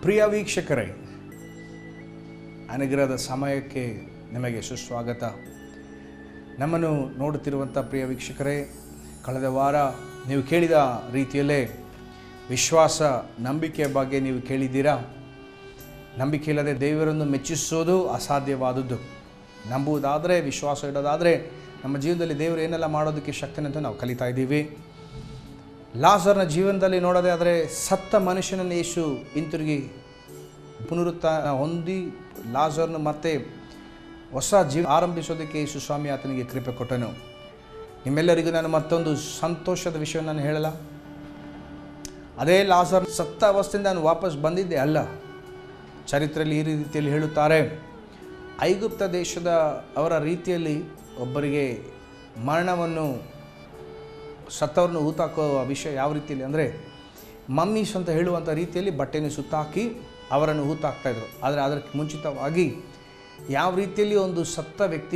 ಪ್ರಿಯ ವೀಕ್ಷಕರೇ ಅನುಗ್ರಹದ ಸಮಯಕ್ಕೆ ನಿಮಗೆ ಸುಸ್ವಾಗತ ನಮ್ಮನ್ನು ನೋಡುತ್ತಿರುವಂಥ ಪ್ರಿಯ ವೀಕ್ಷಕರೇ ಕಳೆದ ವಾರ ನೀವು ಕೇಳಿದ ರೀತಿಯಲ್ಲೇ ವಿಶ್ವಾಸ ನಂಬಿಕೆಯ ಬಗ್ಗೆ ನೀವು ಕೇಳಿದ್ದೀರಾ ನಂಬಿಕೆ ಇಲ್ಲದೆ ದೇವರನ್ನು ಮೆಚ್ಚಿಸೋದು ಅಸಾಧ್ಯವಾದದ್ದು ನಂಬುವುದಾದರೆ ವಿಶ್ವಾಸ ಇಡೋದಾದರೆ ನಮ್ಮ ಜೀವನದಲ್ಲಿ ದೇವರು ಏನೆಲ್ಲ ಮಾಡೋದಕ್ಕೆ ಶಕ್ತಿನ ಅಂತ ನಾವು ಕಲಿತಾ ಇದ್ದೀವಿ ಲಾಸರ್ನ ಜೀವನದಲ್ಲಿ ನೋಡೋದೇ ಆದರೆ ಸತ್ತ ಮನುಷ್ಯನನ್ನು ಯೇಸು ಹಿಂತಿರುಗಿ ಪುನರುತ್ಥಾನ ಹೊಂದಿ ಲಾಸರ್ನು ಮತ್ತೆ ಹೊಸ ಜೀವ ಆರಂಭಿಸೋದಕ್ಕೆ ಯೇಸು ಸ್ವಾಮಿ ಆತನಿಗೆ ಕೃಪೆ ಕೊಟ್ಟನು ನಿಮ್ಮೆಲ್ಲರಿಗೂ ನಾನು ಮತ್ತೊಂದು ಸಂತೋಷದ ವಿಷಯ ನಾನು ಹೇಳಲ್ಲ ಅದೇ ಲಾಸರ್ ಸತ್ತ ಅವಸ್ಥೆಯಿಂದ ನಾನು ವಾಪಸ್ ಬಂದಿದ್ದೆ ಅಲ್ಲ ಚರಿತ್ರೆಯಲ್ಲಿ ಈ ರೀತಿಯಲ್ಲಿ ಹೇಳುತ್ತಾರೆ ಐಗುಪ್ತ ದೇಶದ ಅವರ ರೀತಿಯಲ್ಲಿ ಒಬ್ಬರಿಗೆ ಮರಣವನ್ನು ಸತ್ತವ್ರನ್ನ ಹೂತಾಕೋ ವಿಷಯ ಯಾವ ರೀತಿಯಲ್ಲಿ ಅಂದರೆ ಮಮ್ಮೀಸ್ ಅಂತ ಹೇಳುವಂಥ ರೀತಿಯಲ್ಲಿ ಬಟ್ಟೆನ ಸುತ್ತಾಕಿ ಅವರನ್ನು ಹೂತಾಕ್ತಾಯಿದ್ರು ಆದರೆ ಅದಕ್ಕೆ ಮುಂಚಿತವಾಗಿ ಯಾವ ರೀತಿಯಲ್ಲಿ ಒಂದು ಸತ್ತ ವ್ಯಕ್ತಿ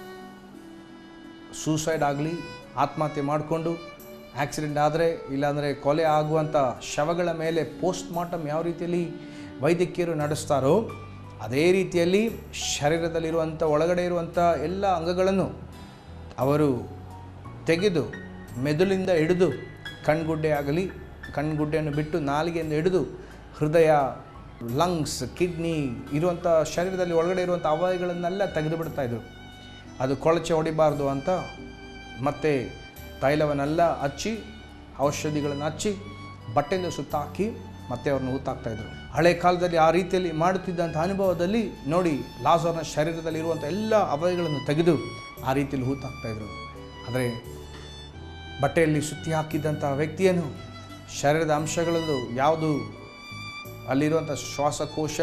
ಸೂಸೈಡ್ ಆಗಲಿ ಆತ್ಮಹತ್ಯೆ ಮಾಡಿಕೊಂಡು ಆಕ್ಸಿಡೆಂಟ್ ಆದರೆ ಇಲ್ಲಾಂದರೆ ಕೊಲೆ ಆಗುವಂಥ ಶವಗಳ ಮೇಲೆ ಪೋಸ್ಟ್ ಮಾರ್ಟಮ್ ಯಾವ ರೀತಿಯಲ್ಲಿ ವೈದ್ಯಕೀಯರು ನಡೆಸ್ತಾರೋ ಅದೇ ರೀತಿಯಲ್ಲಿ ಶರೀರದಲ್ಲಿರುವಂಥ ಒಳಗಡೆ ಇರುವಂಥ ಎಲ್ಲ ಅಂಗಗಳನ್ನು ಅವರು ತೆಗೆದು ಮೆದುಳಿಂದ ಹಿಡಿದು ಕಣ್ಗುಡ್ಡೆ ಆಗಲಿ ಕಣ್ಗುಡ್ಡೆಯನ್ನು ಬಿಟ್ಟು ನಾಲಿಗೆಯಿಂದ ಹಿಡಿದು ಹೃದಯ ಲಂಗ್ಸ್ ಕಿಡ್ನಿ ಇರುವಂಥ ಶರೀರದಲ್ಲಿ ಒಳಗಡೆ ಇರುವಂಥ ಅವಯಗಳನ್ನೆಲ್ಲ ತೆಗೆದು ಬಿಡ್ತಾಯಿದ್ರು ಅದು ಕೊಳಚೆ ಹೊಡಿಬಾರ್ದು ಅಂತ ಮತ್ತು ತೈಲವನ್ನೆಲ್ಲ ಹಚ್ಚಿ ಔಷಧಿಗಳನ್ನು ಹಚ್ಚಿ ಬಟ್ಟೆಯಿಂದ ಸುತ್ತಾಕಿ ಮತ್ತೆ ಅವ್ರನ್ನ ಊತಾಕ್ತಾಯಿದ್ರು ಹಳೆ ಕಾಲದಲ್ಲಿ ಆ ರೀತಿಯಲ್ಲಿ ಮಾಡುತ್ತಿದ್ದಂಥ ಅನುಭವದಲ್ಲಿ ನೋಡಿ ಲಾಸರ್ನ ಶರೀರದಲ್ಲಿ ಇರುವಂಥ ಎಲ್ಲ ಅವಯಗಳನ್ನು ತೆಗೆದು ಆ ರೀತಿಯಲ್ಲಿ ಹೂತಾಕ್ತಾಯಿದ್ರು ಆದರೆ ಬಟ್ಟೆಯಲ್ಲಿ ಸುತ್ತಿ ಹಾಕಿದ್ದಂಥ ವ್ಯಕ್ತಿಯನ್ನು ಶರೀರದ ಅಂಶಗಳದ್ದು ಯಾವುದು ಅಲ್ಲಿರುವಂಥ ಶ್ವಾಸಕೋಶ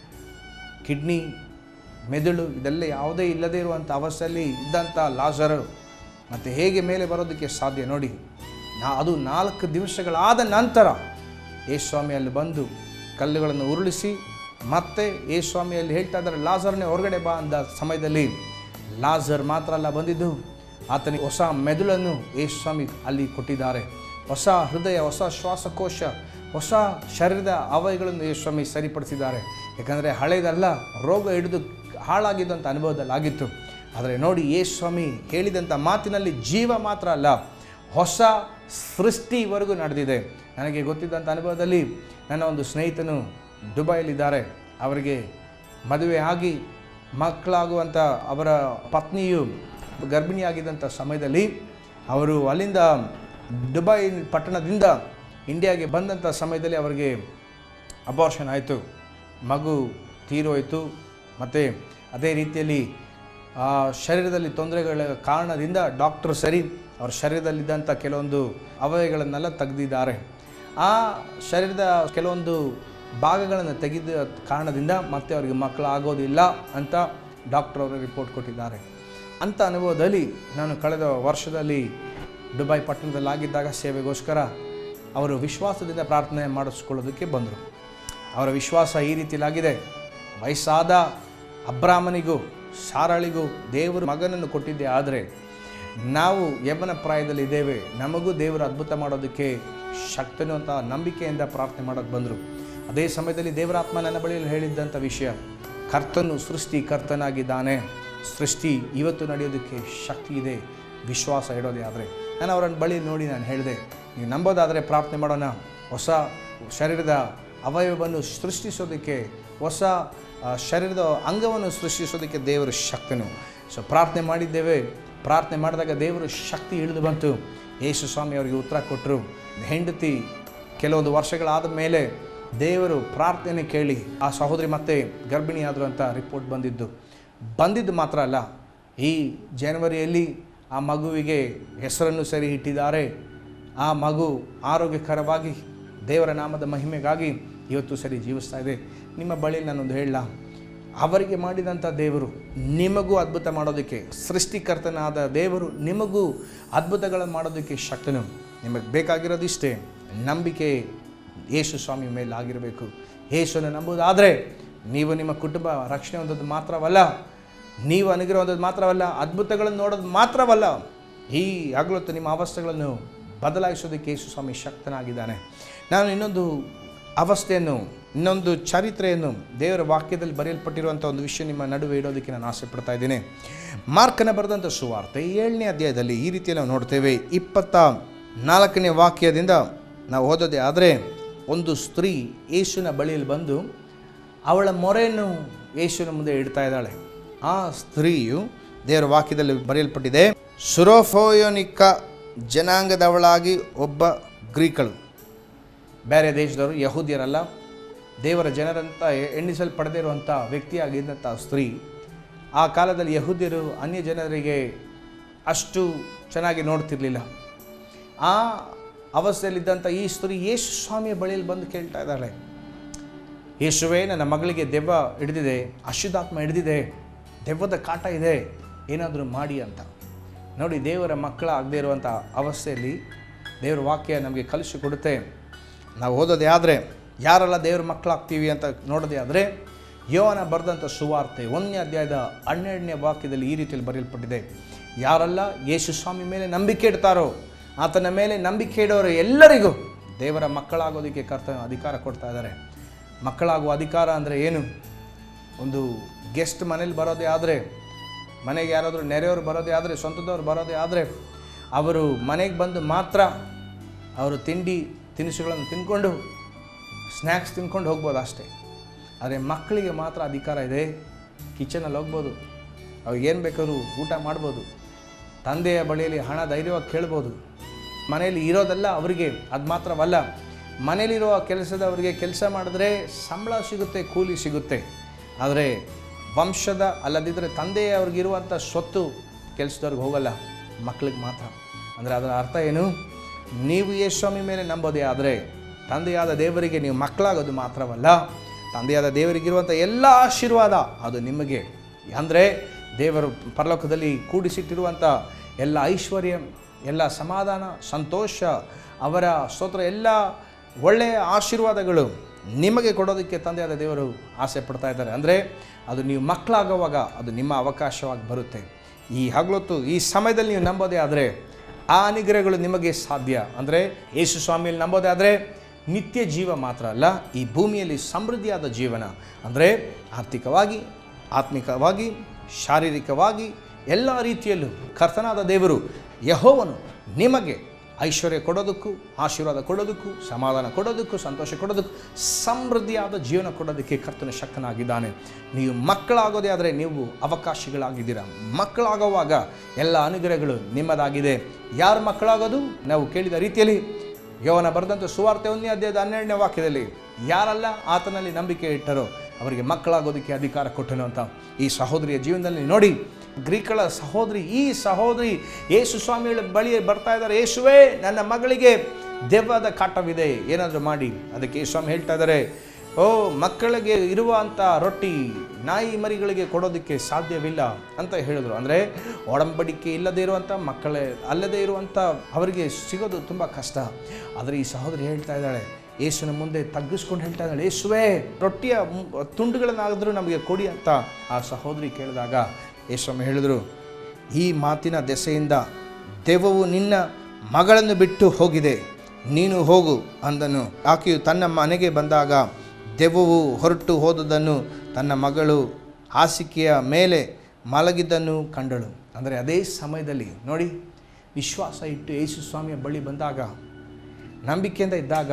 ಕಿಡ್ನಿ ಮೆದುಳು ಇದೆಲ್ಲ ಯಾವುದೇ ಇಲ್ಲದೇ ಇರುವಂಥ ಅವಸ್ಥೆಯಲ್ಲಿ ಇದ್ದಂಥ ಲಾಸರು ಮತ್ತು ಹೇಗೆ ಮೇಲೆ ಬರೋದಕ್ಕೆ ಸಾಧ್ಯ ನೋಡಿ ನಾ ಅದು ನಾಲ್ಕು ದಿವಸಗಳಾದ ನಂತರ ಯೇಸ್ವಾಮಿ ಅಲ್ಲಿ ಬಂದು ಕಲ್ಲುಗಳನ್ನು ಉರುಳಿಸಿ ಮತ್ತೆ ಯೇಸ್ವಾಮಿ ಅಲ್ಲಿ ಹೇಳ್ತಾ ಇದ್ದಾರೆ ಲಾಸರ್ನೇ ಹೊರಗಡೆ ಬಾ ಅಂದ ಸಮಯದಲ್ಲಿ ಲಾಸರ್ ಮಾತ್ರ ಅಲ್ಲ ಬಂದಿದ್ದು ಆತನಿಗೆ ಹೊಸ ಮೆದುಳನ್ನು ಯೇಸ್ವಾಮಿ ಅಲ್ಲಿ ಕೊಟ್ಟಿದ್ದಾರೆ ಹೊಸ ಹೃದಯ ಹೊಸ ಶ್ವಾಸಕೋಶ ಹೊಸ ಶರೀರದ ಅವಯಗಳನ್ನು ಯೇಸ್ವಾಮಿ ಸರಿಪಡಿಸಿದ್ದಾರೆ ಯಾಕಂದರೆ ಹಳೆಯದಲ್ಲ ರೋಗ ಹಿಡಿದು ಹಾಳಾಗಿದ್ದಂಥ ಅನುಭವದಲ್ಲಿ ಆಗಿತ್ತು ಆದರೆ ನೋಡಿ ಯೇಸ್ವಾಮಿ ಹೇಳಿದಂಥ ಮಾತಿನಲ್ಲಿ ಜೀವ ಮಾತ್ರ ಅಲ್ಲ ಹೊಸ ಸೃಷ್ಟಿವರೆಗೂ ನಡೆದಿದೆ ನನಗೆ ಗೊತ್ತಿದ್ದಂಥ ಅನುಭವದಲ್ಲಿ ನನ್ನ ಒಂದು ಸ್ನೇಹಿತನು ದುಬೈಯಲ್ಲಿದ್ದಾರೆ ಅವರಿಗೆ ಮದುವೆ ಆಗಿ ಮಕ್ಕಳಾಗುವಂಥ ಅವರ ಪತ್ನಿಯು ಗರ್ಭಿಣಿಯಾಗಿದ್ದಂಥ ಸಮಯದಲ್ಲಿ ಅವರು ಅಲ್ಲಿಂದ ದುಬೈ ಪಟ್ಟಣದಿಂದ ಇಂಡಿಯಾಗೆ ಬಂದಂಥ ಸಮಯದಲ್ಲಿ ಅವರಿಗೆ ಅಬಾರ್ಷನ್ ಆಯಿತು ಮಗು ತೀರೋಯಿತು ಮತ್ತು ಅದೇ ರೀತಿಯಲ್ಲಿ ಆ ಶರೀರದಲ್ಲಿ ತೊಂದರೆಗಳ ಕಾರಣದಿಂದ ಡಾಕ್ಟರ್ ಸರಿ ಅವ್ರ ಶರೀರದಲ್ಲಿದ್ದಂಥ ಕೆಲವೊಂದು ಅವಯಗಳನ್ನೆಲ್ಲ ತೆಗೆದಿದ್ದಾರೆ ಆ ಶರೀರದ ಕೆಲವೊಂದು ಭಾಗಗಳನ್ನು ತೆಗೆದ ಕಾರಣದಿಂದ ಮತ್ತೆ ಅವರಿಗೆ ಮಕ್ಕಳು ಆಗೋದಿಲ್ಲ ಅಂತ ಡಾಕ್ಟರ್ ಅವರು ರಿಪೋರ್ಟ್ ಕೊಟ್ಟಿದ್ದಾರೆ ಅಂಥ ಅನುಭವದಲ್ಲಿ ನಾನು ಕಳೆದ ವರ್ಷದಲ್ಲಿ ದುಬೈ ಪಟ್ಟಣದಲ್ಲಿ ಆಗಿದ್ದಾಗ ಸೇವೆಗೋಸ್ಕರ ಅವರು ವಿಶ್ವಾಸದಿಂದ ಪ್ರಾರ್ಥನೆ ಮಾಡಿಸ್ಕೊಳ್ಳೋದಕ್ಕೆ ಬಂದರು ಅವರ ವಿಶ್ವಾಸ ಈ ರೀತಿಲಾಗಿದೆ ವಯಸ್ಸಾದ ಅಬ್ರಾಹ್ಮನಿಗೂ ಸಾರಳಿಗೂ ದೇವರು ಮಗನನ್ನು ಕೊಟ್ಟಿದ್ದೆ ಆದರೆ ನಾವು ಯವ್ವನ ಪ್ರಾಯದಲ್ಲಿ ಇದ್ದೇವೆ ನಮಗೂ ದೇವರು ಅದ್ಭುತ ಮಾಡೋದಕ್ಕೆ ಶಕ್ತನು ಅಂತ ನಂಬಿಕೆಯಿಂದ ಪ್ರಾರ್ಥನೆ ಮಾಡೋಕ್ಕೆ ಬಂದರು ಅದೇ ಸಮಯದಲ್ಲಿ ದೇವರಾತ್ಮ ನನ್ನ ಬಳಿಯಲ್ಲಿ ಹೇಳಿದ್ದಂಥ ವಿಷಯ ಕರ್ತನು ಸೃಷ್ಟಿ ಕರ್ತನಾಗಿದ್ದಾನೆ ಸೃಷ್ಟಿ ಇವತ್ತು ನಡೆಯೋದಕ್ಕೆ ಶಕ್ತಿ ಇದೆ ವಿಶ್ವಾಸ ಇಡೋದೇ ಆದರೆ ನಾನು ಅವರನ್ನು ಬಳಿ ನೋಡಿ ನಾನು ಹೇಳಿದೆ ನೀವು ನಂಬೋದಾದರೆ ಪ್ರಾರ್ಥನೆ ಮಾಡೋಣ ಹೊಸ ಶರೀರದ ಅವಯವವನ್ನು ಸೃಷ್ಟಿಸೋದಕ್ಕೆ ಹೊಸ ಆ, ಶರೀರದ ಅಂಗವನ್ನು ಸೃಷ್ಟಿಸೋದಕ್ಕೆ ದೇವರು ಶಕ್ತನು ಸೊ ಪ್ರಾರ್ಥನೆ ಮಾಡಿದ್ದೇವೆ ಪ್ರಾರ್ಥನೆ ಮಾಡಿದಾಗ ದೇವರು ಶಕ್ತಿ ಇಳಿದು ಬಂತು ಯೇಸು ಸ್ವಾಮಿ ಅವರಿಗೆ ಉತ್ತರ ಕೊಟ್ಟರು ಹೆಂಡತಿ ಕೆಲವೊಂದು ವರ್ಷಗಳಾದ ಮೇಲೆ ದೇವರು ಪ್ರಾರ್ಥನೆ ಕೇಳಿ ಆ ಸಹೋದರಿ ಮತ್ತೆ ಗರ್ಭಿಣಿಯಾದರು ಅಂತ ರಿಪೋರ್ಟ್ ಬಂದಿದ್ದು ಬಂದಿದ್ದು ಮಾತ್ರ ಅಲ್ಲ ಈ ಜನವರಿಯಲ್ಲಿ ಆ ಮಗುವಿಗೆ ಹೆಸರನ್ನು ಸರಿ ಇಟ್ಟಿದ್ದಾರೆ ಆ ಮಗು ಆರೋಗ್ಯಕರವಾಗಿ ದೇವರ ನಾಮದ ಮಹಿಮೆಗಾಗಿ ಇವತ್ತು ಸರಿ ಜೀವಿಸ್ತಾ ಇದೆ ನಿಮ್ಮ ಬಳಿ ನಾನೊಂದು ಹೇಳಲ್ಲ ಅವರಿಗೆ ಮಾಡಿದಂಥ ದೇವರು ನಿಮಗೂ ಅದ್ಭುತ ಮಾಡೋದಕ್ಕೆ ಸೃಷ್ಟಿಕರ್ತನಾದ ದೇವರು ನಿಮಗೂ ಅದ್ಭುತಗಳನ್ನು ಮಾಡೋದಕ್ಕೆ ಶಕ್ತನು ನಿಮಗೆ ಬೇಕಾಗಿರೋದಿಷ್ಟೇ ನಂಬಿಕೆ ಯೇಸು ಸ್ವಾಮಿ ಮೇಲೆ ಆಗಿರಬೇಕು ಯೇಸುವನ್ನು ನಂಬುವುದಾದರೆ ನೀವು ನಿಮ್ಮ ಕುಟುಂಬ ರಕ್ಷಣೆ ಹೊಂದೋದು ಮಾತ್ರವಲ್ಲ ನೀವು ಅನುಗ್ರಹ ಹೊಂದೋದು ಮಾತ್ರವಲ್ಲ ಅದ್ಭುತಗಳನ್ನು ನೋಡೋದು ಮಾತ್ರವಲ್ಲ ಈ ಹಗಲೊತ್ತು ನಿಮ್ಮ ಅವಸ್ಥೆಗಳನ್ನು ಬದಲಾಯಿಸೋದಕ್ಕೆ ಯೇಸು ಸ್ವಾಮಿ ಶಕ್ತನಾಗಿದ್ದಾನೆ ನಾನು ಇನ್ನೊಂದು ಅವಸ್ಥೆಯನ್ನು ಇನ್ನೊಂದು ಚರಿತ್ರೆಯನ್ನು ದೇವರ ವಾಕ್ಯದಲ್ಲಿ ಬರೆಯಲ್ಪಟ್ಟಿರುವಂಥ ಒಂದು ವಿಷಯ ನಿಮ್ಮ ನಡುವೆ ಇಡೋದಕ್ಕೆ ನಾನು ಆಸೆ ಪಡ್ತಾ ಇದ್ದೇನೆ ಮಾರ್ಕನ ಬರೆದಂಥ ಸುವಾರ್ತೆ ಏಳನೇ ಅಧ್ಯಾಯದಲ್ಲಿ ಈ ರೀತಿ ನಾವು ನೋಡ್ತೇವೆ ಇಪ್ಪತ್ತ ನಾಲ್ಕನೇ ವಾಕ್ಯದಿಂದ ನಾವು ಓದೋದೇ ಆದರೆ ಒಂದು ಸ್ತ್ರೀ ಯೇಸುವಿನ ಬಳಿಯಲ್ಲಿ ಬಂದು ಅವಳ ಮೊರೆಯನ್ನು ಯೇಸುವಿನ ಮುಂದೆ ಇಡ್ತಾ ಇದ್ದಾಳೆ ಆ ಸ್ತ್ರೀಯು ದೇವರ ವಾಕ್ಯದಲ್ಲಿ ಬರೆಯಲ್ಪಟ್ಟಿದೆ ಸುರೋಫೋಯೋನಿಕ ಜನಾಂಗದವಳಾಗಿ ಒಬ್ಬ ಗ್ರೀಕಳು ಬೇರೆ ದೇಶದವರು ಯಹೂದ್ಯರಲ್ಲ ದೇವರ ಜನರಂತ ಎಣ್ಣಿಸಲ್ಪಡದಿರುವಂಥ ವ್ಯಕ್ತಿಯಾಗಿದ್ದಂಥ ಸ್ತ್ರೀ ಆ ಕಾಲದಲ್ಲಿ ಯಹೂದ್ಯರು ಅನ್ಯ ಜನರಿಗೆ ಅಷ್ಟು ಚೆನ್ನಾಗಿ ನೋಡ್ತಿರ್ಲಿಲ್ಲ ಆ ಅವಸ್ಥೆಯಲ್ಲಿದ್ದಂಥ ಈ ಸ್ತ್ರೀ ಯೇಸು ಸ್ವಾಮಿಯ ಬಳಿಯಲ್ಲಿ ಬಂದು ಕೇಳ್ತಾ ಇದ್ದಾಳೆ ಯೇಸುವೇ ನನ್ನ ಮಗಳಿಗೆ ದೆವ್ವ ಹಿಡಿದಿದೆ ಅಶುದ್ಧಾತ್ಮ ಹಿಡಿದಿದೆ ದೆವ್ವದ ಕಾಟ ಇದೆ ಏನಾದರೂ ಮಾಡಿ ಅಂತ ನೋಡಿ ದೇವರ ಮಕ್ಕಳ ಆಗದೇ ಇರುವಂಥ ಅವಸ್ಥೆಯಲ್ಲಿ ದೇವರ ವಾಕ್ಯ ನಮಗೆ ಕಲಿಸಿಕೊಡುತ್ತೆ ನಾವು ಓದೋದೇ ಆದರೆ ಯಾರೆಲ್ಲ ದೇವ್ರ ಮಕ್ಕಳಾಗ್ತೀವಿ ಅಂತ ನೋಡೋದೇ ಆದರೆ ಯೋವನ ಬರೆದಂಥ ಸುವಾರ್ತೆ ಒಂದನೇ ಅಧ್ಯಾಯದ ಹನ್ನೆರಡನೇ ವಾಕ್ಯದಲ್ಲಿ ಈ ರೀತಿಯಲ್ಲಿ ಬರೆಯಲ್ಪಟ್ಟಿದೆ ಯಾರೆಲ್ಲ ಯೇಸು ಸ್ವಾಮಿ ಮೇಲೆ ನಂಬಿಕೆ ಇಡ್ತಾರೋ ಆತನ ಮೇಲೆ ನಂಬಿಕೆ ಇಡೋರು ಎಲ್ಲರಿಗೂ ದೇವರ ಮಕ್ಕಳಾಗೋದಕ್ಕೆ ಕರ್ತನ ಅಧಿಕಾರ ಕೊಡ್ತಾ ಇದ್ದಾರೆ ಮಕ್ಕಳಾಗುವ ಅಧಿಕಾರ ಅಂದರೆ ಏನು ಒಂದು ಗೆಸ್ಟ್ ಮನೇಲಿ ಬರೋದೇ ಆದರೆ ಮನೆಗೆ ಯಾರಾದರೂ ನೆರೆಯವರು ಬರೋದೇ ಆದರೆ ಸ್ವಂತದವ್ರು ಬರೋದೇ ಆದರೆ ಅವರು ಮನೆಗೆ ಬಂದು ಮಾತ್ರ ಅವರು ತಿಂಡಿ ತಿನಿಸುಗಳನ್ನು ತಿಂದ್ಕೊಂಡು ಸ್ನ್ಯಾಕ್ಸ್ ತಿನ್ಕೊಂಡು ಹೋಗ್ಬೋದು ಅಷ್ಟೇ ಆದರೆ ಮಕ್ಕಳಿಗೆ ಮಾತ್ರ ಅಧಿಕಾರ ಇದೆ ಕಿಚನಲ್ಲಿ ಹೋಗ್ಬೋದು ಅವ್ರಿಗೆ ಏನು ಬೇಕಾದ್ರೂ ಊಟ ಮಾಡ್ಬೋದು ತಂದೆಯ ಬಳಿಯಲ್ಲಿ ಹಣ ಧೈರ್ಯವಾಗಿ ಕೇಳ್ಬೋದು ಮನೆಯಲ್ಲಿ ಇರೋದೆಲ್ಲ ಅವರಿಗೆ ಅದು ಮಾತ್ರವಲ್ಲ ಮನೇಲಿರುವ ಕೆಲಸದವರಿಗೆ ಕೆಲಸ ಮಾಡಿದ್ರೆ ಸಂಬಳ ಸಿಗುತ್ತೆ ಕೂಲಿ ಸಿಗುತ್ತೆ ಆದರೆ ವಂಶದ ಅಲ್ಲದಿದ್ದರೆ ತಂದೆಯವ್ರಿಗಿರುವಂಥ ಸ್ವತ್ತು ಕೆಲಸದವ್ರಿಗೆ ಹೋಗಲ್ಲ ಮಕ್ಕಳಿಗೆ ಮಾತ್ರ ಅಂದರೆ ಅದರ ಅರ್ಥ ಏನು ನೀವು ಯೇಸ್ವಾಮಿ ಮೇಲೆ ನಂಬೋದೇ ಆದರೆ ತಂದೆಯಾದ ದೇವರಿಗೆ ನೀವು ಮಕ್ಕಳಾಗೋದು ಮಾತ್ರವಲ್ಲ ತಂದೆಯಾದ ದೇವರಿಗಿರುವಂಥ ಎಲ್ಲ ಆಶೀರ್ವಾದ ಅದು ನಿಮಗೆ ಅಂದರೆ ದೇವರು ಪರಲೋಕದಲ್ಲಿ ಕೂಡಿಸಿಟ್ಟಿರುವಂಥ ಎಲ್ಲ ಐಶ್ವರ್ಯ ಎಲ್ಲ ಸಮಾಧಾನ ಸಂತೋಷ ಅವರ ಸ್ತೋತ್ರ ಎಲ್ಲ ಒಳ್ಳೆಯ ಆಶೀರ್ವಾದಗಳು ನಿಮಗೆ ಕೊಡೋದಕ್ಕೆ ತಂದೆಯಾದ ದೇವರು ಆಸೆ ಪಡ್ತಾ ಇದ್ದಾರೆ ಅಂದರೆ ಅದು ನೀವು ಮಕ್ಕಳಾಗುವಾಗ ಅದು ನಿಮ್ಮ ಅವಕಾಶವಾಗಿ ಬರುತ್ತೆ ಈ ಹಗಲೊತ್ತು ಈ ಸಮಯದಲ್ಲಿ ನೀವು ನಂಬೋದೇ ಆದರೆ ಆ ಅನುಗ್ರಹಗಳು ನಿಮಗೆ ಸಾಧ್ಯ ಅಂದರೆ ಯೇಸು ಸ್ವಾಮಿಯಲ್ಲಿ ನಂಬೋದೇ ಆದರೆ ನಿತ್ಯ ಜೀವ ಮಾತ್ರ ಅಲ್ಲ ಈ ಭೂಮಿಯಲ್ಲಿ ಸಮೃದ್ಧಿಯಾದ ಜೀವನ ಅಂದರೆ ಆರ್ಥಿಕವಾಗಿ ಆತ್ಮಿಕವಾಗಿ ಶಾರೀರಿಕವಾಗಿ ಎಲ್ಲ ರೀತಿಯಲ್ಲೂ ಕರ್ತನಾದ ದೇವರು ಯಹೋವನು ನಿಮಗೆ ಐಶ್ವರ್ಯ ಕೊಡೋದಕ್ಕೂ ಆಶೀರ್ವಾದ ಕೊಡೋದಕ್ಕೂ ಸಮಾಧಾನ ಕೊಡೋದಕ್ಕೂ ಸಂತೋಷ ಕೊಡೋದಕ್ಕೂ ಸಮೃದ್ಧಿಯಾದ ಜೀವನ ಕೊಡೋದಕ್ಕೆ ಕರ್ತನ ಶಕ್ತನಾಗಿದ್ದಾನೆ ನೀವು ಮಕ್ಕಳಾಗೋದೇ ಆದರೆ ನೀವು ಅವಕಾಶಗಳಾಗಿದ್ದೀರಾ ಮಕ್ಕಳಾಗುವಾಗ ಎಲ್ಲ ಅನುಗ್ರಹಗಳು ನಿಮ್ಮದಾಗಿದೆ ಯಾರು ಮಕ್ಕಳಾಗೋದು ನಾವು ಕೇಳಿದ ರೀತಿಯಲ್ಲಿ ಯೋವನ ಬರೆದಂಥ ಸುವಾರ್ತೆ ಒಂದನೇ ಅಧ್ಯಾಯದ ಹನ್ನೆರಡನೇ ವಾಕ್ಯದಲ್ಲಿ ಯಾರೆಲ್ಲ ಆತನಲ್ಲಿ ನಂಬಿಕೆ ಇಟ್ಟರೋ ಅವರಿಗೆ ಮಕ್ಕಳಾಗೋದಕ್ಕೆ ಅಧಿಕಾರ ಕೊಟ್ಟನು ಅಂತ ಈ ಸಹೋದರಿಯ ಜೀವನದಲ್ಲಿ ನೋಡಿ ಗ್ರೀಕಳ ಸಹೋದರಿ ಈ ಸಹೋದರಿ ಯೇಸು ಸ್ವಾಮಿಗಳ ಬಳಿ ಬರ್ತಾ ಇದ್ದಾರೆ ಯೇಸುವೇ ನನ್ನ ಮಗಳಿಗೆ ದೆವ್ವದ ಕಾಟವಿದೆ ಏನಾದರೂ ಮಾಡಿ ಅದಕ್ಕೆ ಯೇಸು ಸ್ವಾಮಿ ಹೇಳ್ತಾ ಇದ್ದಾರೆ ಓ ಮಕ್ಕಳಿಗೆ ಇರುವಂಥ ರೊಟ್ಟಿ ನಾಯಿ ಮರಿಗಳಿಗೆ ಕೊಡೋದಕ್ಕೆ ಸಾಧ್ಯವಿಲ್ಲ ಅಂತ ಹೇಳಿದ್ರು ಅಂದರೆ ಒಡಂಬಡಿಕೆ ಇಲ್ಲದೆ ಇರುವಂಥ ಮಕ್ಕಳೇ ಅಲ್ಲದೆ ಇರುವಂಥ ಅವರಿಗೆ ಸಿಗೋದು ತುಂಬ ಕಷ್ಟ ಆದರೆ ಈ ಸಹೋದರಿ ಹೇಳ್ತಾ ಇದ್ದಾಳೆ ಯೇಸುವಿನ ಮುಂದೆ ತಗ್ಗಿಸ್ಕೊಂಡು ಹೇಳ್ತಾ ಇದ್ದಾಳೆ ಯೇಸುವೇ ರೊಟ್ಟಿಯ ಮು- ತುಂಡುಗಳನ್ನಾದರೂ ನಮಗೆ ಕೊಡಿ ಅಂತ ಆ ಸಹೋದರಿ ಕೇಳಿದಾಗ ಯೇಸಮ್ಮ ಹೇಳಿದರು ಈ ಮಾತಿನ ದೆಸೆಯಿಂದ ದೆವ್ವವು ನಿನ್ನ ಮಗಳನ್ನು ಬಿಟ್ಟು ಹೋಗಿದೆ ನೀನು ಹೋಗು ಅಂದನು ಆಕೆಯು ತನ್ನ ಮನೆಗೆ ಬಂದಾಗ ದೆವ್ವವು ಹೊರಟು ಹೋದುದನ್ನು ತನ್ನ ಮಗಳು ಹಾಸಿಗೆಯ ಮೇಲೆ ಮಲಗಿದ್ದನ್ನು ಕಂಡಳು ಅಂದರೆ ಅದೇ ಸಮಯದಲ್ಲಿ ನೋಡಿ ವಿಶ್ವಾಸ ಇಟ್ಟು ಯೇಸು ಸ್ವಾಮಿಯ ಬಳಿ ಬಂದಾಗ ನಂಬಿಕೆಯಿಂದ ಇದ್ದಾಗ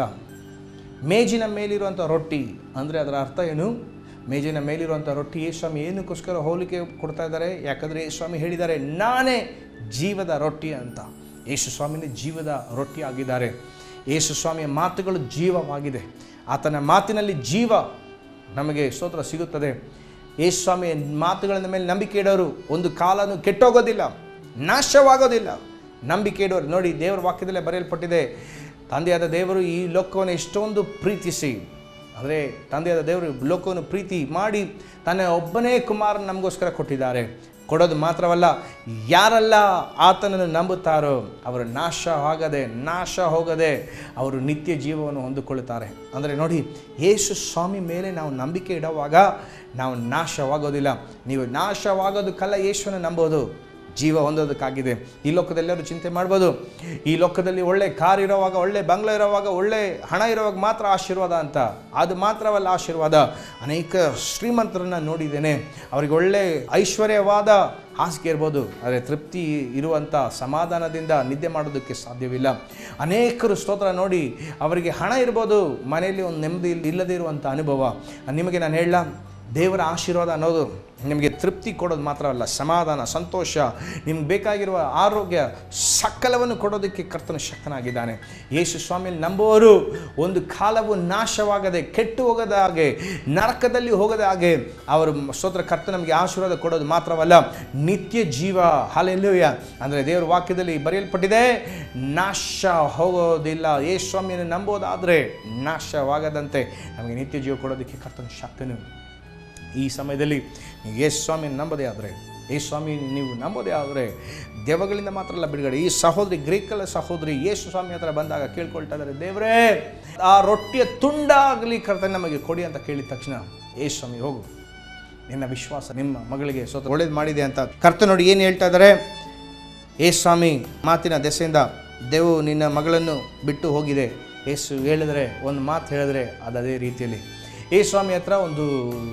ಮೇಜಿನ ಮೇಲಿರುವಂಥ ರೊಟ್ಟಿ ಅಂದರೆ ಅದರ ಅರ್ಥ ಏನು ಮೇಜಿನ ಮೇಲಿರುವಂಥ ರೊಟ್ಟಿ ಯೇಸು ಸ್ವಾಮಿ ಏನಕ್ಕೋಸ್ಕರ ಹೋಲಿಕೆ ಕೊಡ್ತಾ ಇದ್ದಾರೆ ಯಾಕಂದರೆ ಯೇಸು ಸ್ವಾಮಿ ಹೇಳಿದ್ದಾರೆ ನಾನೇ ಜೀವದ ರೊಟ್ಟಿ ಅಂತ ಯೇಸು ಸ್ವಾಮಿನೇ ಜೀವದ ರೊಟ್ಟಿ ಆಗಿದ್ದಾರೆ ಯೇಸು ಸ್ವಾಮಿಯ ಮಾತುಗಳು ಜೀವವಾಗಿದೆ ಆತನ ಮಾತಿನಲ್ಲಿ ಜೀವ ನಮಗೆ ಸ್ತೋತ್ರ ಸಿಗುತ್ತದೆ ಯೇಸು ಸ್ವಾಮಿಯ ಮಾತುಗಳ ಮೇಲೆ ನಂಬಿಕೆ ಇಡೋರು ಒಂದು ಕಾಲನು ಕೆಟ್ಟೋಗೋದಿಲ್ಲ ನಾಶವಾಗೋದಿಲ್ಲ ನಂಬಿಕೆ ಇಡೋರು ನೋಡಿ ದೇವರ ವಾಕ್ಯದಲ್ಲೇ ಬರೆಯಲ್ಪಟ್ಟಿದೆ ತಂದೆಯಾದ ದೇವರು ಈ ಲೋಕವನ್ನು ಎಷ್ಟೊಂದು ಪ್ರೀತಿಸಿ ಅಂದರೆ ತಂದೆಯಾದ ದೇವರು ಲೋಕವನ್ನು ಪ್ರೀತಿ ಮಾಡಿ ತನ್ನ ಒಬ್ಬನೇ ಕುಮಾರನ ನಮಗೋಸ್ಕರ ಕೊಟ್ಟಿದ್ದಾರೆ ಕೊಡೋದು ಮಾತ್ರವಲ್ಲ ಯಾರೆಲ್ಲ ಆತನನ್ನು ನಂಬುತ್ತಾರೋ ಅವರು ನಾಶ ಆಗದೆ ನಾಶ ಹೋಗದೆ ಅವರು ನಿತ್ಯ ಜೀವವನ್ನು ಹೊಂದಿಕೊಳ್ಳುತ್ತಾರೆ ಅಂದರೆ ನೋಡಿ ಯೇಸು ಸ್ವಾಮಿ ಮೇಲೆ ನಾವು ನಂಬಿಕೆ ಇಡುವಾಗ ನಾವು ನಾಶವಾಗೋದಿಲ್ಲ ನೀವು ನಾಶವಾಗೋದಕ್ಕಲ್ಲ ಯೇಸುವನ್ನು ನಂಬೋದು ಜೀವ ಹೊಂದೋದಕ್ಕಾಗಿದೆ ಈ ಲೋಕದೆಲ್ಲರೂ ಚಿಂತೆ ಮಾಡ್ಬೋದು ಈ ಲೋಕದಲ್ಲಿ ಒಳ್ಳೆ ಕಾರ್ ಇರೋವಾಗ ಒಳ್ಳೆ ಬಂಗ್ಲೆ ಇರೋವಾಗ ಒಳ್ಳೆ ಹಣ ಇರೋವಾಗ ಮಾತ್ರ ಆಶೀರ್ವಾದ ಅಂತ ಅದು ಮಾತ್ರವಲ್ಲ ಆಶೀರ್ವಾದ ಅನೇಕ ಶ್ರೀಮಂತರನ್ನ ನೋಡಿದ್ದೇನೆ ಅವರಿಗೆ ಒಳ್ಳೆ ಐಶ್ವರ್ಯವಾದ ಹಾಸಿಗೆ ಇರ್ಬೋದು ಆದರೆ ತೃಪ್ತಿ ಇರುವಂಥ ಸಮಾಧಾನದಿಂದ ನಿದ್ದೆ ಮಾಡೋದಕ್ಕೆ ಸಾಧ್ಯವಿಲ್ಲ ಅನೇಕರು ಸ್ತೋತ್ರ ನೋಡಿ ಅವರಿಗೆ ಹಣ ಇರ್ಬೋದು ಮನೆಯಲ್ಲಿ ಒಂದು ನೆಮ್ಮದಿ ಇಲ್ಲದೇ ಇರುವಂಥ ಅನುಭವ ನಿಮಗೆ ನಾನು ಹೇಳಲ್ಲ ದೇವರ ಆಶೀರ್ವಾದ ಅನ್ನೋದು ನಿಮಗೆ ತೃಪ್ತಿ ಕೊಡೋದು ಮಾತ್ರವಲ್ಲ ಸಮಾಧಾನ ಸಂತೋಷ ನಿಮ್ಗೆ ಬೇಕಾಗಿರುವ ಆರೋಗ್ಯ ಸಕಲವನ್ನು ಕೊಡೋದಕ್ಕೆ ಕರ್ತನು ಶಕ್ತನಾಗಿದ್ದಾನೆ ಯೇಸು ಸ್ವಾಮಿಯಲ್ಲಿ ನಂಬುವವರು ಒಂದು ಕಾಲವು ನಾಶವಾಗದೆ ಕೆಟ್ಟು ಹೋಗದ ಹಾಗೆ ನರಕದಲ್ಲಿ ಹೋಗದ ಹಾಗೆ ಅವರು ಸ್ತೋತ್ರ ಕರ್ತ ನಮಗೆ ಆಶೀರ್ವಾದ ಕೊಡೋದು ಮಾತ್ರವಲ್ಲ ನಿತ್ಯ ಜೀವ ಹಾಲೆಲ್ಲೂಯ ಅಂದರೆ ದೇವರ ವಾಕ್ಯದಲ್ಲಿ ಬರೆಯಲ್ಪಟ್ಟಿದೆ ನಾಶ ಹೋಗೋದಿಲ್ಲ ಯೇಸು ಸ್ವಾಮಿಯನ್ನು ನಂಬೋದಾದರೆ ನಾಶವಾಗದಂತೆ ನಮಗೆ ನಿತ್ಯ ಜೀವ ಕೊಡೋದಕ್ಕೆ ಕರ್ತನ ಶಕ್ತನು ಈ ಸಮಯದಲ್ಲಿ ನೀವು ಯೇಸು ಸ್ವಾಮಿಯನ್ನು ನಂಬೋದೇ ಆದರೆ ಯೇಸು ಸ್ವಾಮಿ ನೀವು ನಂಬೋದೇ ಆದರೆ ದೆವ್ವಗಳಿಂದ ಮಾತ್ರ ಅಲ್ಲ ಬಿಡುಗಡೆ ಈ ಸಹೋದರಿ ಗ್ರೀಕಲ ಸಹೋದರಿ ಯೇಸು ಸ್ವಾಮಿ ಹತ್ರ ಬಂದಾಗ ಕೇಳ್ಕೊಳ್ತಾ ಇದ್ದಾರೆ ದೇವರೇ ಆ ರೊಟ್ಟಿಯ ತುಂಡಾಗಲಿ ಕರ್ತನೆ ನಮಗೆ ಕೊಡಿ ಅಂತ ಕೇಳಿದ ತಕ್ಷಣ ಯೇಸು ಸ್ವಾಮಿ ಹೋಗು ನಿನ್ನ ವಿಶ್ವಾಸ ನಿಮ್ಮ ಮಗಳಿಗೆ ಸ್ವತಃ ಒಳ್ಳೇದು ಮಾಡಿದೆ ಅಂತ ಕರ್ತ ನೋಡಿ ಏನು ಹೇಳ್ತಾ ಇದ್ದಾರೆ ಏ ಸ್ವಾಮಿ ಮಾತಿನ ದೆಸೆಯಿಂದ ದೇವು ನಿನ್ನ ಮಗಳನ್ನು ಬಿಟ್ಟು ಹೋಗಿದೆ ಏಸು ಹೇಳಿದ್ರೆ ಒಂದು ಮಾತು ಹೇಳಿದ್ರೆ ಅದು ಅದೇ ರೀತಿಯಲ್ಲಿ ಏ ಸ್ವಾಮಿ ಹತ್ರ ಒಂದು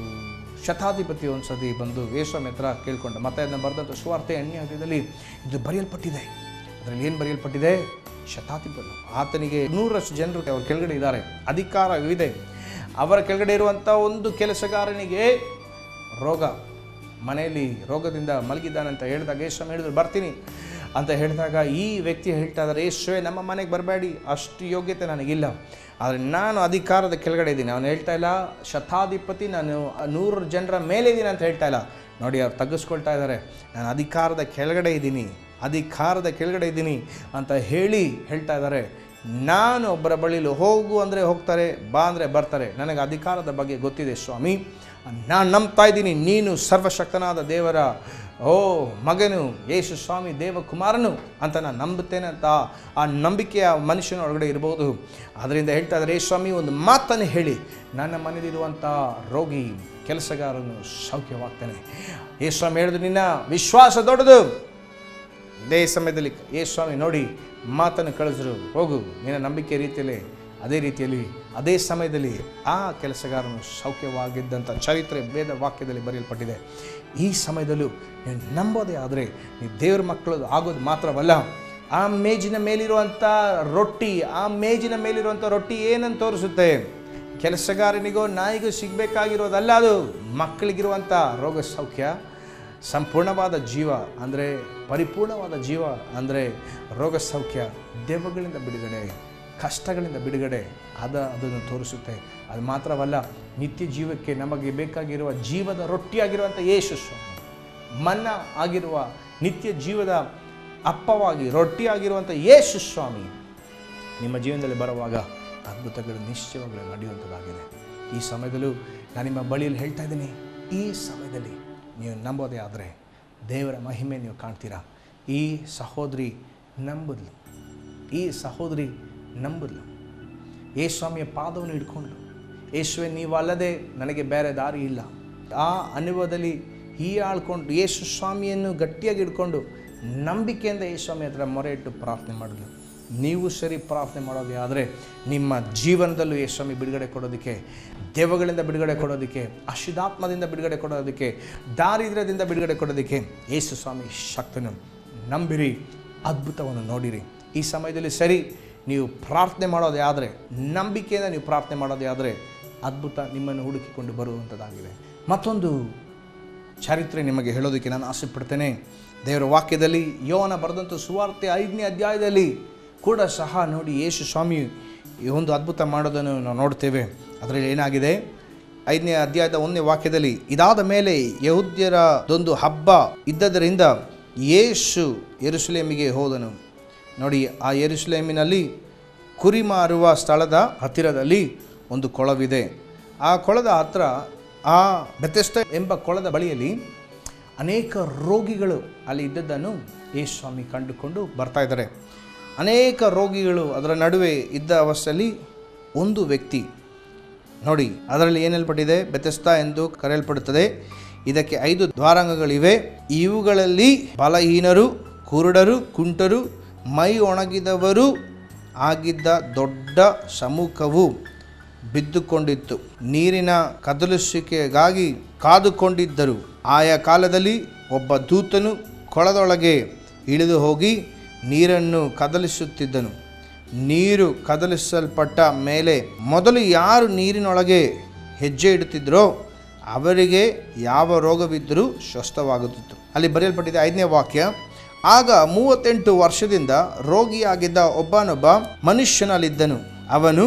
ಶತಾಧಿಪತಿ ಒಂದು ಸತಿ ಬಂದು ಏ ಸ್ವಾಮಿ ಹತ್ರ ಕೇಳ್ಕೊಂಡ ಮತ್ತೆ ಅದನ್ನು ಬರೆದಂಥ ಸುವಾರ್ತೆ ಎಣ್ಣೆ ಹೃದಯದಲ್ಲಿ ಇದು ಬರೆಯಲ್ಪಟ್ಟಿದೆ ಅದರಲ್ಲಿ ಏನು ಬರೆಯಲ್ಪಟ್ಟಿದೆ ಶತಾಧಿಪತಿ ಆತನಿಗೆ ನೂರಷ್ಟು ಜನರು ಅವ್ರ ಕೆಳಗಡೆ ಇದ್ದಾರೆ ಅಧಿಕಾರವಿದೆ ಅವರ ಕೆಳಗಡೆ ಇರುವಂಥ ಒಂದು ಕೆಲಸಗಾರನಿಗೆ ರೋಗ ಮನೆಯಲ್ಲಿ ರೋಗದಿಂದ ಮಲಗಿದ್ದಾನಂತ ಹೇಳಿದಾಗ ಯೇಸ್ವಾಮಿ ಹೇಳಿದ್ರು ಬರ್ತೀನಿ ಅಂತ ಹೇಳಿದಾಗ ಈ ವ್ಯಕ್ತಿ ಹೇಳ್ತಾ ಇದ್ದಾರೆ ಯೇಸುವೆ ನಮ್ಮ ಮನೆಗೆ ಬರಬೇಡಿ ಅಷ್ಟು ಯೋಗ್ಯತೆ ನನಗಿಲ್ಲ ಆದರೆ ನಾನು ಅಧಿಕಾರದ ಕೆಳಗಡೆ ಇದ್ದೀನಿ ಅವನು ಹೇಳ್ತಾ ಇಲ್ಲ ಶತಾಧಿಪತಿ ನಾನು ನೂರು ಜನರ ಮೇಲೆ ಇದ್ದೀನಿ ಅಂತ ಹೇಳ್ತಾ ಇಲ್ಲ ನೋಡಿ ಅವ್ರು ತಗ್ಗಿಸ್ಕೊಳ್ತಾ ಇದ್ದಾರೆ ನಾನು ಅಧಿಕಾರದ ಕೆಳಗಡೆ ಇದ್ದೀನಿ ಅಧಿಕಾರದ ಕೆಳಗಡೆ ಇದ್ದೀನಿ ಅಂತ ಹೇಳಿ ಹೇಳ್ತಾ ಇದ್ದಾರೆ ನಾನು ಒಬ್ಬರ ಬಳಿಲು ಹೋಗು ಅಂದರೆ ಹೋಗ್ತಾರೆ ಬಾ ಅಂದರೆ ಬರ್ತಾರೆ ನನಗೆ ಅಧಿಕಾರದ ಬಗ್ಗೆ ಗೊತ್ತಿದೆ ಸ್ವಾಮಿ ನಾನು ನಂಬ್ತಾ ಇದ್ದೀನಿ ನೀನು ಸರ್ವಶಕ್ತನಾದ ದೇವರ ಓ ಮಗನು ಯೇಸು ಸ್ವಾಮಿ ದೇವಕುಮಾರನು ಅಂತ ನಾನು ನಂಬುತ್ತೇನೆ ಅಂತ ಆ ನಂಬಿಕೆಯ ಮನುಷ್ಯನ ಒಳಗಡೆ ಇರ್ಬೋದು ಅದರಿಂದ ಹೇಳ್ತಾ ಇದ್ದಾರೆ ಯೇಸು ಸ್ವಾಮಿ ಒಂದು ಮಾತನ್ನು ಹೇಳಿ ನನ್ನ ಮನೆಯಲ್ಲಿರುವಂಥ ರೋಗಿ ಕೆಲಸಗಾರನು ಸೌಖ್ಯವಾಗ್ತಾನೆ ಯೇಸು ಸ್ವಾಮಿ ಹೇಳಿದ್ರು ನಿನ್ನ ವಿಶ್ವಾಸ ದೊಡ್ಡದು ಇದೇ ಸಮಯದಲ್ಲಿ ಯೇಸು ಸ್ವಾಮಿ ನೋಡಿ ಮಾತನ್ನು ಕಳಿಸಿದ್ರು ಹೋಗು ನಿನ್ನ ನಂಬಿಕೆ ರೀತಿಯಲ್ಲಿ ಅದೇ ರೀತಿಯಲ್ಲಿ ಅದೇ ಸಮಯದಲ್ಲಿ ಆ ಕೆಲಸಗಾರನು ಸೌಖ್ಯವಾಗಿದ್ದಂಥ ಚರಿತ್ರೆ ವೇದ ವಾಕ್ಯದಲ್ಲಿ ಬರೆಯಲ್ಪಟ್ಟಿದೆ ಈ ಸಮಯದಲ್ಲೂ ನೀವು ನಂಬೋದೇ ಆದರೆ ನೀವು ದೇವ್ರ ಮಕ್ಕಳು ಆಗೋದು ಮಾತ್ರವಲ್ಲ ಆ ಮೇಜಿನ ಮೇಲಿರುವಂಥ ರೊಟ್ಟಿ ಆ ಮೇಜಿನ ಮೇಲಿರುವಂಥ ರೊಟ್ಟಿ ಏನಂತ ತೋರಿಸುತ್ತೆ ಕೆಲಸಗಾರನಿಗೋ ನಾಯಿಗೂ ಸಿಗಬೇಕಾಗಿರೋದಲ್ಲ ಅದು ಮಕ್ಕಳಿಗಿರುವಂಥ ರೋಗ ಸೌಖ್ಯ ಸಂಪೂರ್ಣವಾದ ಜೀವ ಅಂದರೆ ಪರಿಪೂರ್ಣವಾದ ಜೀವ ಅಂದರೆ ರೋಗ ಸೌಖ್ಯ ದೆವ್ವಗಳಿಂದ ಬಿಡುಗಡೆ ಕಷ್ಟಗಳಿಂದ ಬಿಡುಗಡೆ ಅದ ಅದನ್ನು ತೋರಿಸುತ್ತೆ ಅದು ಮಾತ್ರವಲ್ಲ ನಿತ್ಯ ಜೀವಕ್ಕೆ ನಮಗೆ ಬೇಕಾಗಿರುವ ಜೀವದ ರೊಟ್ಟಿಯಾಗಿರುವಂಥ ಯೇಸು ಸ್ವಾಮಿ ಮನ್ನ ಆಗಿರುವ ನಿತ್ಯ ಜೀವದ ಅಪ್ಪವಾಗಿ ರೊಟ್ಟಿಯಾಗಿರುವಂಥ ಯೇಸು ಸ್ವಾಮಿ ನಿಮ್ಮ ಜೀವನದಲ್ಲಿ ಬರುವಾಗ ಅದ್ಭುತಗಳು ನಿಶ್ಚಯವಾಗಲು ನಡೆಯುವಂಥದ್ದಾಗಿದೆ ಈ ಸಮಯದಲ್ಲೂ ನಾನು ನಿಮ್ಮ ಬಳಿಯಲ್ಲಿ ಹೇಳ್ತಾ ಇದ್ದೀನಿ ಈ ಸಮಯದಲ್ಲಿ ನೀವು ನಂಬೋದೇ ಆದರೆ ದೇವರ ಮಹಿಮೆ ನೀವು ಕಾಣ್ತೀರಾ ಈ ಸಹೋದರಿ ನಂಬುದ್ಲು ಈ ಸಹೋದರಿ ನಂಬುದ್ಲು ಯೇಸ್ವಾಮಿಯ ಪಾದವನ್ನು ಹಿಡ್ಕೊಂಡು ಯೇಸುವೆ ನೀವಲ್ಲದೆ ನನಗೆ ಬೇರೆ ದಾರಿ ಇಲ್ಲ ಆ ಅನುಭವದಲ್ಲಿ ಹೀಯಾಳ್ಕೊಂಡು ಯೇಸು ಸ್ವಾಮಿಯನ್ನು ಗಟ್ಟಿಯಾಗಿ ಹಿಡ್ಕೊಂಡು ನಂಬಿಕೆಯಿಂದ ಯೇಸ್ವಾಮಿ ಹತ್ರ ಮೊರೆ ಇಟ್ಟು ಪ್ರಾರ್ಥನೆ ಮಾಡಿದ್ಲು ನೀವು ಸರಿ ಪ್ರಾರ್ಥನೆ ಮಾಡೋದೇ ಆದರೆ ನಿಮ್ಮ ಜೀವನದಲ್ಲೂ ಯೇಸ್ವಾಮಿ ಬಿಡುಗಡೆ ಕೊಡೋದಕ್ಕೆ ದೆವ್ವಗಳಿಂದ ಬಿಡುಗಡೆ ಕೊಡೋದಕ್ಕೆ ಅಶುದ್ಧಾತ್ಮದಿಂದ ಬಿಡುಗಡೆ ಕೊಡೋದಕ್ಕೆ ದಾರಿದ್ರ್ಯದಿಂದ ಬಿಡುಗಡೆ ಕೊಡೋದಕ್ಕೆ ಯೇಸು ಸ್ವಾಮಿ ಶಕ್ತನು ನಂಬಿರಿ ಅದ್ಭುತವನ್ನು ನೋಡಿರಿ ಈ ಸಮಯದಲ್ಲಿ ಸರಿ ನೀವು ಪ್ರಾರ್ಥನೆ ಮಾಡೋದೇ ಆದರೆ ನಂಬಿಕೆಯಿಂದ ನೀವು ಪ್ರಾರ್ಥನೆ ಮಾಡೋದೇ ಆದರೆ ಅದ್ಭುತ ನಿಮ್ಮನ್ನು ಹುಡುಕಿಕೊಂಡು ಬರುವಂಥದ್ದಾಗಿದೆ ಮತ್ತೊಂದು ಚರಿತ್ರೆ ನಿಮಗೆ ಹೇಳೋದಕ್ಕೆ ನಾನು ಆಸೆ ಪಡ್ತೇನೆ ದೇವರ ವಾಕ್ಯದಲ್ಲಿ ಯೋವನ ಬರೆದಂಥ ಸುವಾರ್ತೆ ಐದನೇ ಅಧ್ಯಾಯದಲ್ಲಿ ಕೂಡ ಸಹ ನೋಡಿ ಯೇಸು ಸ್ವಾಮಿ ಈ ಒಂದು ಅದ್ಭುತ ಮಾಡೋದನ್ನು ನಾವು ನೋಡ್ತೇವೆ ಅದರಲ್ಲಿ ಏನಾಗಿದೆ ಐದನೇ ಅಧ್ಯಾಯದ ಒಂದನೇ ವಾಕ್ಯದಲ್ಲಿ ಇದಾದ ಮೇಲೆ ಯಹೂದ್ಯರದೊಂದು ಹಬ್ಬ ಇದ್ದದರಿಂದ ಯೇಸು ಯೆರೂಸಲೇಮಿಗೆ ಹೋದನು ನೋಡಿ ಆ ಯೆರೂಸಲೇಮಿನಲ್ಲಿ ಕುರಿ ಮಾರುವ ಸ್ಥಳದ ಹತ್ತಿರದಲ್ಲಿ ಒಂದು ಕೊಳವಿದೆ ಆ ಕೊಳದ ಹತ್ರ ಆ ಬೆತೆಸ್ತ ಎಂಬ ಕೊಳದ ಬಳಿಯಲ್ಲಿ ಅನೇಕ ರೋಗಿಗಳು ಅಲ್ಲಿ ಇದ್ದದ್ದನ್ನು ಯೇಸು ಸ್ವಾಮಿ ಕಂಡುಕೊಂಡು ಬರ್ತಾ ಇದ್ದಾರೆ ಅನೇಕ ರೋಗಿಗಳು ಅದರ ನಡುವೆ ಇದ್ದ ಅವಸ್ಥೆಯಲ್ಲಿ ಒಂದು ವ್ಯಕ್ತಿ ನೋಡಿ ಅದರಲ್ಲಿ ಏನು ಹೇಳ್ಪಟ್ಟಿದೆ ಬೆತೆಸ್ತಾ ಎಂದು ಕರೆಯಲ್ಪಡುತ್ತದೆ ಇದಕ್ಕೆ ಐದು ದ್ವಾರಾಂಗಗಳಿವೆ ಇವುಗಳಲ್ಲಿ ಬಲಹೀನರು ಕುರುಡರು ಕುಂಟರು ಮೈ ಒಣಗಿದವರು ಆಗಿದ್ದ ದೊಡ್ಡ ಸಮೂಹವು ಬಿದ್ದುಕೊಂಡಿತ್ತು ನೀರಿನ ಕದಲಿಸುವಿಕೆಗಾಗಿ ಕಾದುಕೊಂಡಿದ್ದರು ಆಯಾ ಕಾಲದಲ್ಲಿ ಒಬ್ಬ ದೂತನು ಕೊಳದೊಳಗೆ ಇಳಿದು ಹೋಗಿ ನೀರನ್ನು ಕದಲಿಸುತ್ತಿದ್ದನು ನೀರು ಕದಲಿಸಲ್ಪಟ್ಟ ಮೇಲೆ ಮೊದಲು ಯಾರು ನೀರಿನೊಳಗೆ ಹೆಜ್ಜೆ ಇಡುತ್ತಿದ್ದರೋ ಅವರಿಗೆ ಯಾವ ರೋಗವಿದ್ದರೂ ಸ್ವಸ್ಥವಾಗುತ್ತಿತ್ತು ಅಲ್ಲಿ ಬರೆಯಲ್ಪಟ್ಟಿದೆ ಐದನೇ ವಾಕ್ಯ ಆಗ ಮೂವತ್ತೆಂಟು ವರ್ಷದಿಂದ ರೋಗಿಯಾಗಿದ್ದ ಒಬ್ಬನೊಬ್ಬ ಮನುಷ್ಯನಲ್ಲಿದ್ದನು ಅವನು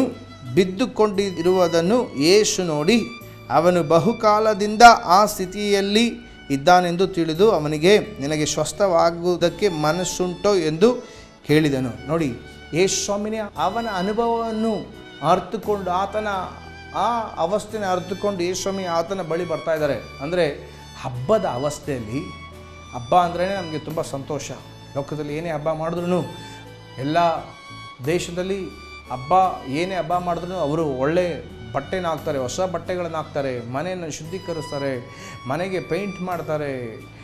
ಬಿದ್ದುಕೊಂಡಿರುವುದನ್ನು ಯೇಸು ನೋಡಿ ಅವನು ಬಹುಕಾಲದಿಂದ ಆ ಸ್ಥಿತಿಯಲ್ಲಿ ಇದ್ದಾನೆಂದು ತಿಳಿದು ಅವನಿಗೆ ನಿನಗೆ ಸ್ವಸ್ಥವಾಗುವುದಕ್ಕೆ ಮನಸ್ಸುಂಟೋ ಎಂದು ಹೇಳಿದನು ನೋಡಿ ಯೇಸು ಸ್ವಾಮಿನೇ ಅವನ ಅನುಭವವನ್ನು ಅರ್ಥಕೊಂಡು ಆತನ ಆ ಅವಸ್ಥೆನ ಅರ್ಥಕೊಂಡು ಯೇಸು ಸ್ವಾಮಿ ಆತನ ಬಳಿ ಬರ್ತಾ ಇದ್ದಾರೆ ಅಂದರೆ ಹಬ್ಬದ ಅವಸ್ಥೆಯಲ್ಲಿ ಹಬ್ಬ ಅಂದ್ರೇ ನಮಗೆ ತುಂಬ ಸಂತೋಷ ಲೋಕದಲ್ಲಿ ಏನೇ ಹಬ್ಬ ಮಾಡಿದ್ರು ಎಲ್ಲ ದೇಶದಲ್ಲಿ ಹಬ್ಬ ಏನೇ ಹಬ್ಬ ಮಾಡಿದ್ರು ಅವರು ಒಳ್ಳೆ ಬಟ್ಟೆನ ಹಾಕ್ತಾರೆ ಹೊಸ ಬಟ್ಟೆಗಳನ್ನ ಹಾಕ್ತಾರೆ ಮನೆಯನ್ನು ಶುದ್ಧೀಕರಿಸ್ತಾರೆ ಮನೆಗೆ ಪೇಂಟ್ ಮಾಡ್ತಾರೆ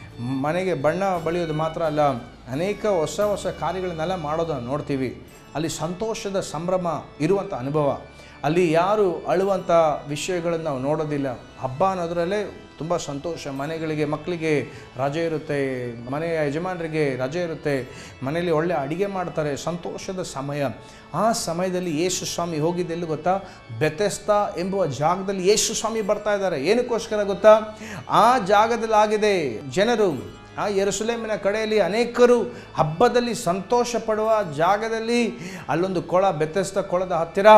ಮನೆಗೆ ಬಣ್ಣ ಬಳಿಯೋದು ಮಾತ್ರ ಅಲ್ಲ ಅನೇಕ ಹೊಸ ಹೊಸ ಕಾರ್ಯಗಳನ್ನೆಲ್ಲ ಮಾಡೋದನ್ನು ನೋಡ್ತೀವಿ ಅಲ್ಲಿ ಸಂತೋಷದ ಸಂಭ್ರಮ ಇರುವಂಥ ಅನುಭವ ಅಲ್ಲಿ ಯಾರು ಅಳುವಂಥ ವಿಷಯಗಳನ್ನು ನಾವು ನೋಡೋದಿಲ್ಲ ಹಬ್ಬ ಅನ್ನೋದ್ರಲ್ಲೇ ತುಂಬ ಸಂತೋಷ ಮನೆಗಳಿಗೆ ಮಕ್ಕಳಿಗೆ ರಜೆ ಇರುತ್ತೆ ಮನೆಯ ಯಜಮಾನರಿಗೆ ರಜೆ ಇರುತ್ತೆ ಮನೆಯಲ್ಲಿ ಒಳ್ಳೆ ಅಡಿಗೆ ಮಾಡ್ತಾರೆ ಸಂತೋಷದ ಸಮಯ ಆ ಸಮಯದಲ್ಲಿ ಯೇಸು ಸ್ವಾಮಿ ಹೋಗಿದ್ದೆಲ್ಲಿ ಗೊತ್ತಾ ಬೆತೆಸ್ತಾ ಎಂಬುವ ಜಾಗದಲ್ಲಿ ಯೇಸು ಸ್ವಾಮಿ ಬರ್ತಾ ಇದ್ದಾರೆ ಏನಕ್ಕೋಸ್ಕರ ಗೊತ್ತಾ ಆ ಜಾಗದಲ್ಲಿ ಆಗಿದೆ ಜನರು ಆ ಯೆರೂಸಲೇಮಿನ ಕಡೆಯಲ್ಲಿ ಅನೇಕರು ಹಬ್ಬದಲ್ಲಿ ಸಂತೋಷ ಪಡುವ ಜಾಗದಲ್ಲಿ ಅಲ್ಲೊಂದು ಕೊಳ ಬೆತ್ತಸ್ತ ಕೊಳದ ಹತ್ತಿರ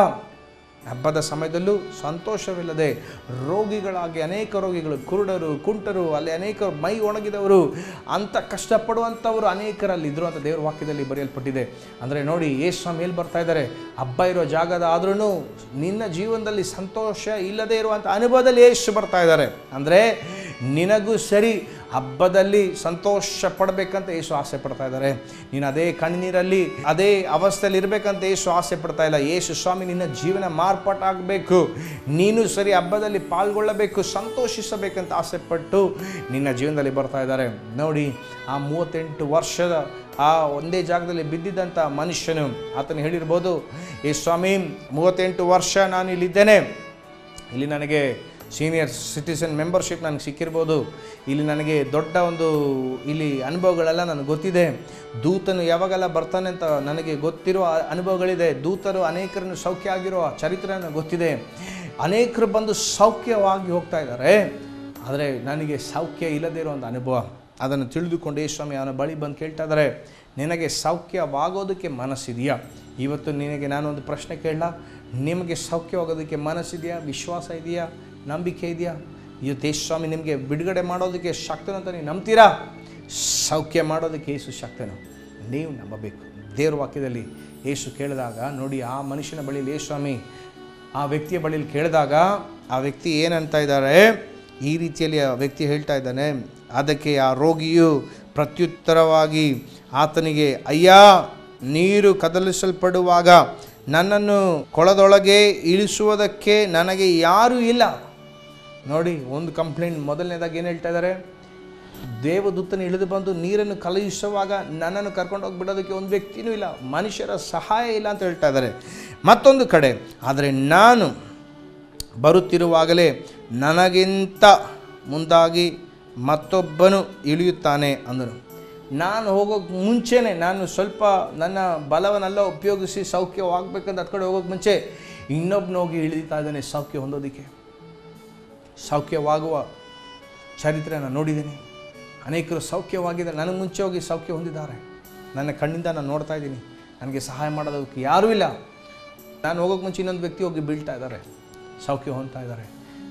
ಹಬ್ಬದ ಸಮಯದಲ್ಲೂ ಸಂತೋಷವಿಲ್ಲದೆ ರೋಗಿಗಳಾಗಿ ಅನೇಕ ರೋಗಿಗಳು ಕುರುಡರು ಕುಂಟರು ಅಲ್ಲಿ ಅನೇಕ ಮೈ ಒಣಗಿದವರು ಅಂತ ಕಷ್ಟಪಡುವಂಥವರು ಅನೇಕರಲ್ಲಿ ಇದ್ರು ಅಂತ ದೇವರ ವಾಕ್ಯದಲ್ಲಿ ಬರೆಯಲ್ಪಟ್ಟಿದೆ ಅಂದರೆ ನೋಡಿ ಯೇಸು ಸ್ವಾಮಿ ಎಲ್ಲಿ ಬರ್ತಾ ಇದ್ದಾರೆ ಹಬ್ಬ ಇರೋ ಜಾಗದ ಆದ್ರೂ ನಿನ್ನ ಜೀವನದಲ್ಲಿ ಸಂತೋಷ ಇಲ್ಲದೆ ಇರುವಂಥ ಅನುಭವದಲ್ಲಿ ಯೇಸು ಬರ್ತಾ ಇದ್ದಾರೆ ಅಂದರೆ ನಿನಗೂ ಸರಿ ಹಬ್ಬದಲ್ಲಿ ಸಂತೋಷ ಪಡಬೇಕಂತ ಯೇಸು ಆಸೆ ಪಡ್ತಾ ಇದ್ದಾರೆ ನೀನು ಅದೇ ಕಣ್ಣೀರಲ್ಲಿ ಅದೇ ಅವಸ್ಥೆಯಲ್ಲಿ ಇರಬೇಕಂತ ಯೇಸು ಆಸೆ ಪಡ್ತಾ ಇಲ್ಲ ಯೇಸು ಸ್ವಾಮಿ ನಿನ್ನ ಜೀವನ ಮಾರ್ಪಾಟಾಗಬೇಕು ನೀನು ಸರಿ ಹಬ್ಬದಲ್ಲಿ ಪಾಲ್ಗೊಳ್ಳಬೇಕು ಸಂತೋಷಿಸಬೇಕಂತ ಆಸೆ ಪಟ್ಟು ನಿನ್ನ ಜೀವನದಲ್ಲಿ ಬರ್ತಾ ಇದ್ದಾರೆ ನೋಡಿ ಆ ಮೂವತ್ತೆಂಟು ವರ್ಷದ ಆ ಒಂದೇ ಜಾಗದಲ್ಲಿ ಬಿದ್ದಿದ್ದಂಥ ಮನುಷ್ಯನು ಆತನು ಹೇಳಿರ್ಬೋದು ಈ ಸ್ವಾಮಿ ಮೂವತ್ತೆಂಟು ವರ್ಷ ನಾನು ಇಲ್ಲಿದ್ದೇನೆ ಇಲ್ಲಿ ನನಗೆ ಸೀನಿಯರ್ ಸಿಟಿಸನ್ ಮೆಂಬರ್ಶಿಪ್ ನನಗೆ ಸಿಕ್ಕಿರ್ಬೋದು ಇಲ್ಲಿ ನನಗೆ ದೊಡ್ಡ ಒಂದು ಇಲ್ಲಿ ಅನುಭವಗಳೆಲ್ಲ ನನಗೆ ಗೊತ್ತಿದೆ ದೂತನು ಯಾವಾಗೆಲ್ಲ ಬರ್ತಾನೆ ಅಂತ ನನಗೆ ಗೊತ್ತಿರುವ ಅನುಭವಗಳಿದೆ ದೂತರು ಅನೇಕರನ್ನು ಸೌಖ್ಯ ಆಗಿರೋ ಚರಿತ್ರೆ ನನಗೆ ಗೊತ್ತಿದೆ ಅನೇಕರು ಬಂದು ಸೌಖ್ಯವಾಗಿ ಹೋಗ್ತಾ ಇದ್ದಾರೆ ಆದರೆ ನನಗೆ ಸೌಖ್ಯ ಇಲ್ಲದೇ ಇರೋ ಒಂದು ಅನುಭವ ಅದನ್ನು ತಿಳಿದುಕೊಂಡು ಯೇಸು ಸ್ವಾಮಿ ಅವನ ಬಳಿ ಬಂದು ಕೇಳ್ತಾ ಇದ್ದಾರೆ ನಿನಗೆ ಸೌಖ್ಯವಾಗೋದಕ್ಕೆ ಮನಸ್ಸಿದೆಯಾ ಇವತ್ತು ನಿನಗೆ ನಾನೊಂದು ಪ್ರಶ್ನೆ ಕೇಳಲ್ಲ ನಿಮಗೆ ಸೌಖ್ಯವಾಗೋದಕ್ಕೆ ಮನಸ್ಸಿದೆಯಾ ವಿಶ್ವಾಸ ಇದೆಯಾ ನಂಬಿಕೆ ಇದೆಯಾ ಇವತ್ತು ಯೇಸು ಸ್ವಾಮಿ ನಿಮಗೆ ಬಿಡುಗಡೆ ಮಾಡೋದಕ್ಕೆ ಶಕ್ತನು ಅಂತ ನೀವು ನಂಬ್ತೀರಾ ಸೌಖ್ಯ ಮಾಡೋದಕ್ಕೆ ಯೇಸು ಶಕ್ತನು ನೀವು ನಂಬಬೇಕು ದೇವ್ರ ವಾಕ್ಯದಲ್ಲಿ ಯೇಸು ಕೇಳಿದಾಗ ನೋಡಿ ಆ ಮನುಷ್ಯನ ಬಳಿಯಲ್ಲಿ ಯೇಸು ಸ್ವಾಮಿ ಆ ವ್ಯಕ್ತಿಯ ಬಳಿಯಲ್ಲಿ ಕೇಳಿದಾಗ ಆ ವ್ಯಕ್ತಿ ಏನಂತ ಇದ್ದಾರೆ ಈ ರೀತಿಯಲ್ಲಿ ಆ ವ್ಯಕ್ತಿ ಹೇಳ್ತಾ ಇದ್ದಾನೆ ಅದಕ್ಕೆ ಆ ರೋಗಿಯು ಪ್ರತ್ಯುತ್ತರವಾಗಿ ಆತನಿಗೆ ಅಯ್ಯ ನೀರು ಕದಲಿಸಲ್ಪಡುವಾಗ ನನ್ನನ್ನು ಕೊಳದೊಳಗೆ ಇಳಿಸುವುದಕ್ಕೆ ನನಗೆ ಯಾರೂ ಇಲ್ಲ ನೋಡಿ ಒಂದು ಕಂಪ್ಲೇಂಟ್ ಮೊದಲನೇದಾಗಿ ಏನು ಹೇಳ್ತಾ ಇದ್ದಾರೆ ದೇವದೂತನ ಇಳಿದು ಬಂದು ನೀರನ್ನು ಕಳುಹಿಸುವಾಗ ನನ್ನನ್ನು ಕರ್ಕೊಂಡು ಹೋಗಿ ಬಿಡೋದಕ್ಕೆ ಒಂದು ವ್ಯಕ್ತಿನೂ ಇಲ್ಲ ಮನುಷ್ಯರ ಸಹಾಯ ಇಲ್ಲ ಅಂತ ಹೇಳ್ತಾ ಇದ್ದಾರೆ ಮತ್ತೊಂದು ಕಡೆ ಆದರೆ ನಾನು ಬರುತ್ತಿರುವಾಗಲೇ ನನಗಿಂತ ಮುಂದಾಗಿ ಮತ್ತೊಬ್ಬನು ಇಳಿಯುತ್ತಾನೆ ಅಂದನು ನಾನು ಹೋಗೋಕ್ಕೆ ಮುಂಚೆನೇ ನಾನು ಸ್ವಲ್ಪ ನನ್ನ ಬಲವನ್ನೆಲ್ಲ ಉಪಯೋಗಿಸಿ ಸೌಖ್ಯವಾಗಬೇಕಂತ ಹತ್ ಕಡೆ ಹೋಗೋಕ್ಕೆ ಮುಂಚೆ ಇನ್ನೊಬ್ಬನ ಹೋಗಿ ಇಳಿತಾ ಇದ್ದಾನೆ ಸೌಖ್ಯ ಹೊಂದೋದಕ್ಕೆ ಸೌಖ್ಯವಾಗುವ ಚರಿತ್ರೆ ನಾನು ನೋಡಿದ್ದೀನಿ ಅನೇಕರು ಸೌಖ್ಯವಾಗಿದ್ದಾರೆ ನನಗೆ ಮುಂಚೆ ಹೋಗಿ ಸೌಖ್ಯ ಹೊಂದಿದ್ದಾರೆ ನನ್ನ ಕಣ್ಣಿಂದ ನಾನು ನೋಡ್ತಾ ಇದ್ದೀನಿ ನನಗೆ ಸಹಾಯ ಮಾಡೋದಕ್ಕೆ ಯಾರೂ ಇಲ್ಲ ನಾನು ಹೋಗೋಕ್ಕೆ ಮುಂಚೆ ಇನ್ನೊಂದು ವ್ಯಕ್ತಿ ಹೋಗಿ ಬೀಳ್ತಾ ಇದ್ದಾರೆ ಸೌಖ್ಯ ಹೊಂದ್ತಾ ಇದ್ದಾರೆ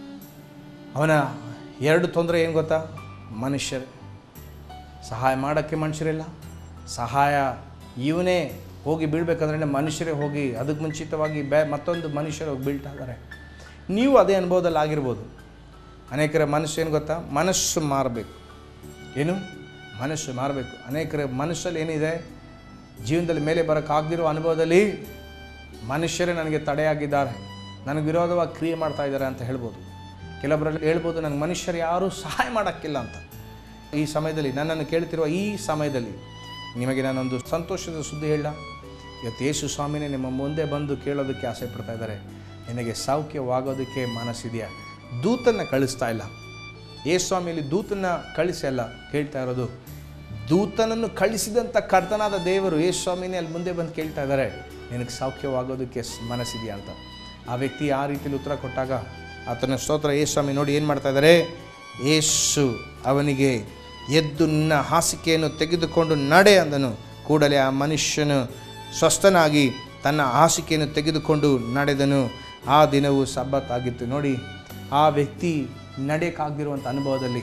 ಅವನ ಎರಡು ತೊಂದರೆ ಏನು ಗೊತ್ತಾ ಮನುಷ್ಯರು ಸಹಾಯ ಮಾಡೋಕ್ಕೆ ಮನುಷ್ಯರಿಲ್ಲ ಸಹಾಯ ಇವನೇ ಹೋಗಿ ಬೀಳ್ಬೇಕಂದ್ರೆ ಮನುಷ್ಯರೇ ಹೋಗಿ ಅದಕ್ಕೆ ಮುಂಚಿತವಾಗಿ ಬೇ ಮತ್ತೊಂದು ಮನುಷ್ಯರು ಹೋಗಿ ಬೀಳ್ತಾ ಇದ್ದಾರೆ ನೀವು ಅದೇ ಅನುಭವದಲ್ಲಿ ಆಗಿರ್ಬೋದು ಅನೇಕರ ಮನಸ್ಸು ಏನು ಗೊತ್ತಾ ಮನಸ್ಸು ಮಾರಬೇಕು ಏನು ಮನಸ್ಸು ಮಾರಬೇಕು ಅನೇಕರ ಮನಸ್ಸಲ್ಲಿ ಏನಿದೆ ಜೀವನದಲ್ಲಿ ಮೇಲೆ ಬರೋಕ್ಕಾಗದಿರೋ ಅನುಭವದಲ್ಲಿ ಮನುಷ್ಯರೇ ನನಗೆ ತಡೆಯಾಗಿದ್ದಾರೆ ನನಗೆ ವಿರೋಧವಾಗಿ ಕ್ರಿಯೆ ಮಾಡ್ತಾ ಇದ್ದಾರೆ ಅಂತ ಹೇಳ್ಬೋದು ಕೆಲವರಲ್ಲಿ ಹೇಳ್ಬೋದು ನನಗೆ ಮನುಷ್ಯರು ಯಾರೂ ಸಹಾಯ ಮಾಡೋಕ್ಕಿಲ್ಲ ಅಂತ ಈ ಸಮಯದಲ್ಲಿ ನನ್ನನ್ನು ಕೇಳ್ತಿರುವ ಈ ಸಮಯದಲ್ಲಿ ನಿಮಗೆ ನಾನೊಂದು ಸಂತೋಷದ ಸುದ್ದಿ ಹೇಳ ಇವತ್ತು ಯೇಸು ಸ್ವಾಮಿನೇ ನಿಮ್ಮ ಮುಂದೆ ಬಂದು ಕೇಳೋದಕ್ಕೆ ಆಸೆ ಪಡ್ತಾ ಇದ್ದಾರೆ ನಿನಗೆ ಸೌಖ್ಯವಾಗೋದಕ್ಕೆ ಮನಸ್ಸಿದೆಯಾ ದೂತನ್ನು ಕಳಿಸ್ತಾ ಇಲ್ಲ ಯೇಸು ಸ್ವಾಮಿಯಲ್ಲಿ ದೂತನ್ನ ಕಳಿಸಿ ಅಲ್ಲ ಕೇಳ್ತಾ ಇರೋದು ದೂತನನ್ನು ಕಳಿಸಿದಂಥ ಕರ್ತನಾದ ದೇವರು ಯೇಸು ಸ್ವಾಮಿನೇ ಅಲ್ಲಿ ಮುಂದೆ ಬಂದು ಕೇಳ್ತಾ ಇದ್ದಾರೆ ನಿನಗೆ ಸೌಖ್ಯವಾಗೋದಕ್ಕೆ ಸ್- ಮನಸ್ಸಿದೆಯಾ ಅಂತ ಆ ವ್ಯಕ್ತಿ ಆ ರೀತಿಯಲ್ಲಿ ಉತ್ತರ ಕೊಟ್ಟಾಗ ಆತನ ಸ್ತೋತ್ರ ಯೇಸು ಸ್ವಾಮಿ ನೋಡಿ ಏನು ಮಾಡ್ತಾ ಇದ್ದಾರೆ ಯೇಸು ಅವನಿಗೆ ಎದ್ದು ನಿನ್ನ ಹಾಸಿಗೆಯನ್ನು ತೆಗೆದುಕೊಂಡು ನಡೆ ಅಂದನು ಕೂಡಲೇ ಆ ಮನುಷ್ಯನು ಸ್ವಸ್ಥನಾಗಿ ತನ್ನ ಹಾಸಿಗೆಯನ್ನು ತೆಗೆದುಕೊಂಡು ನಡೆದನು ಆ ದಿನವು ಸಬ್ಬತ್ ಆಗಿತ್ತು ನೋಡಿ ಆ ವ್ಯಕ್ತಿ ನಡೆಯಕ್ಕಾಗಿರುವಂಥ ಅನುಭವದಲ್ಲಿ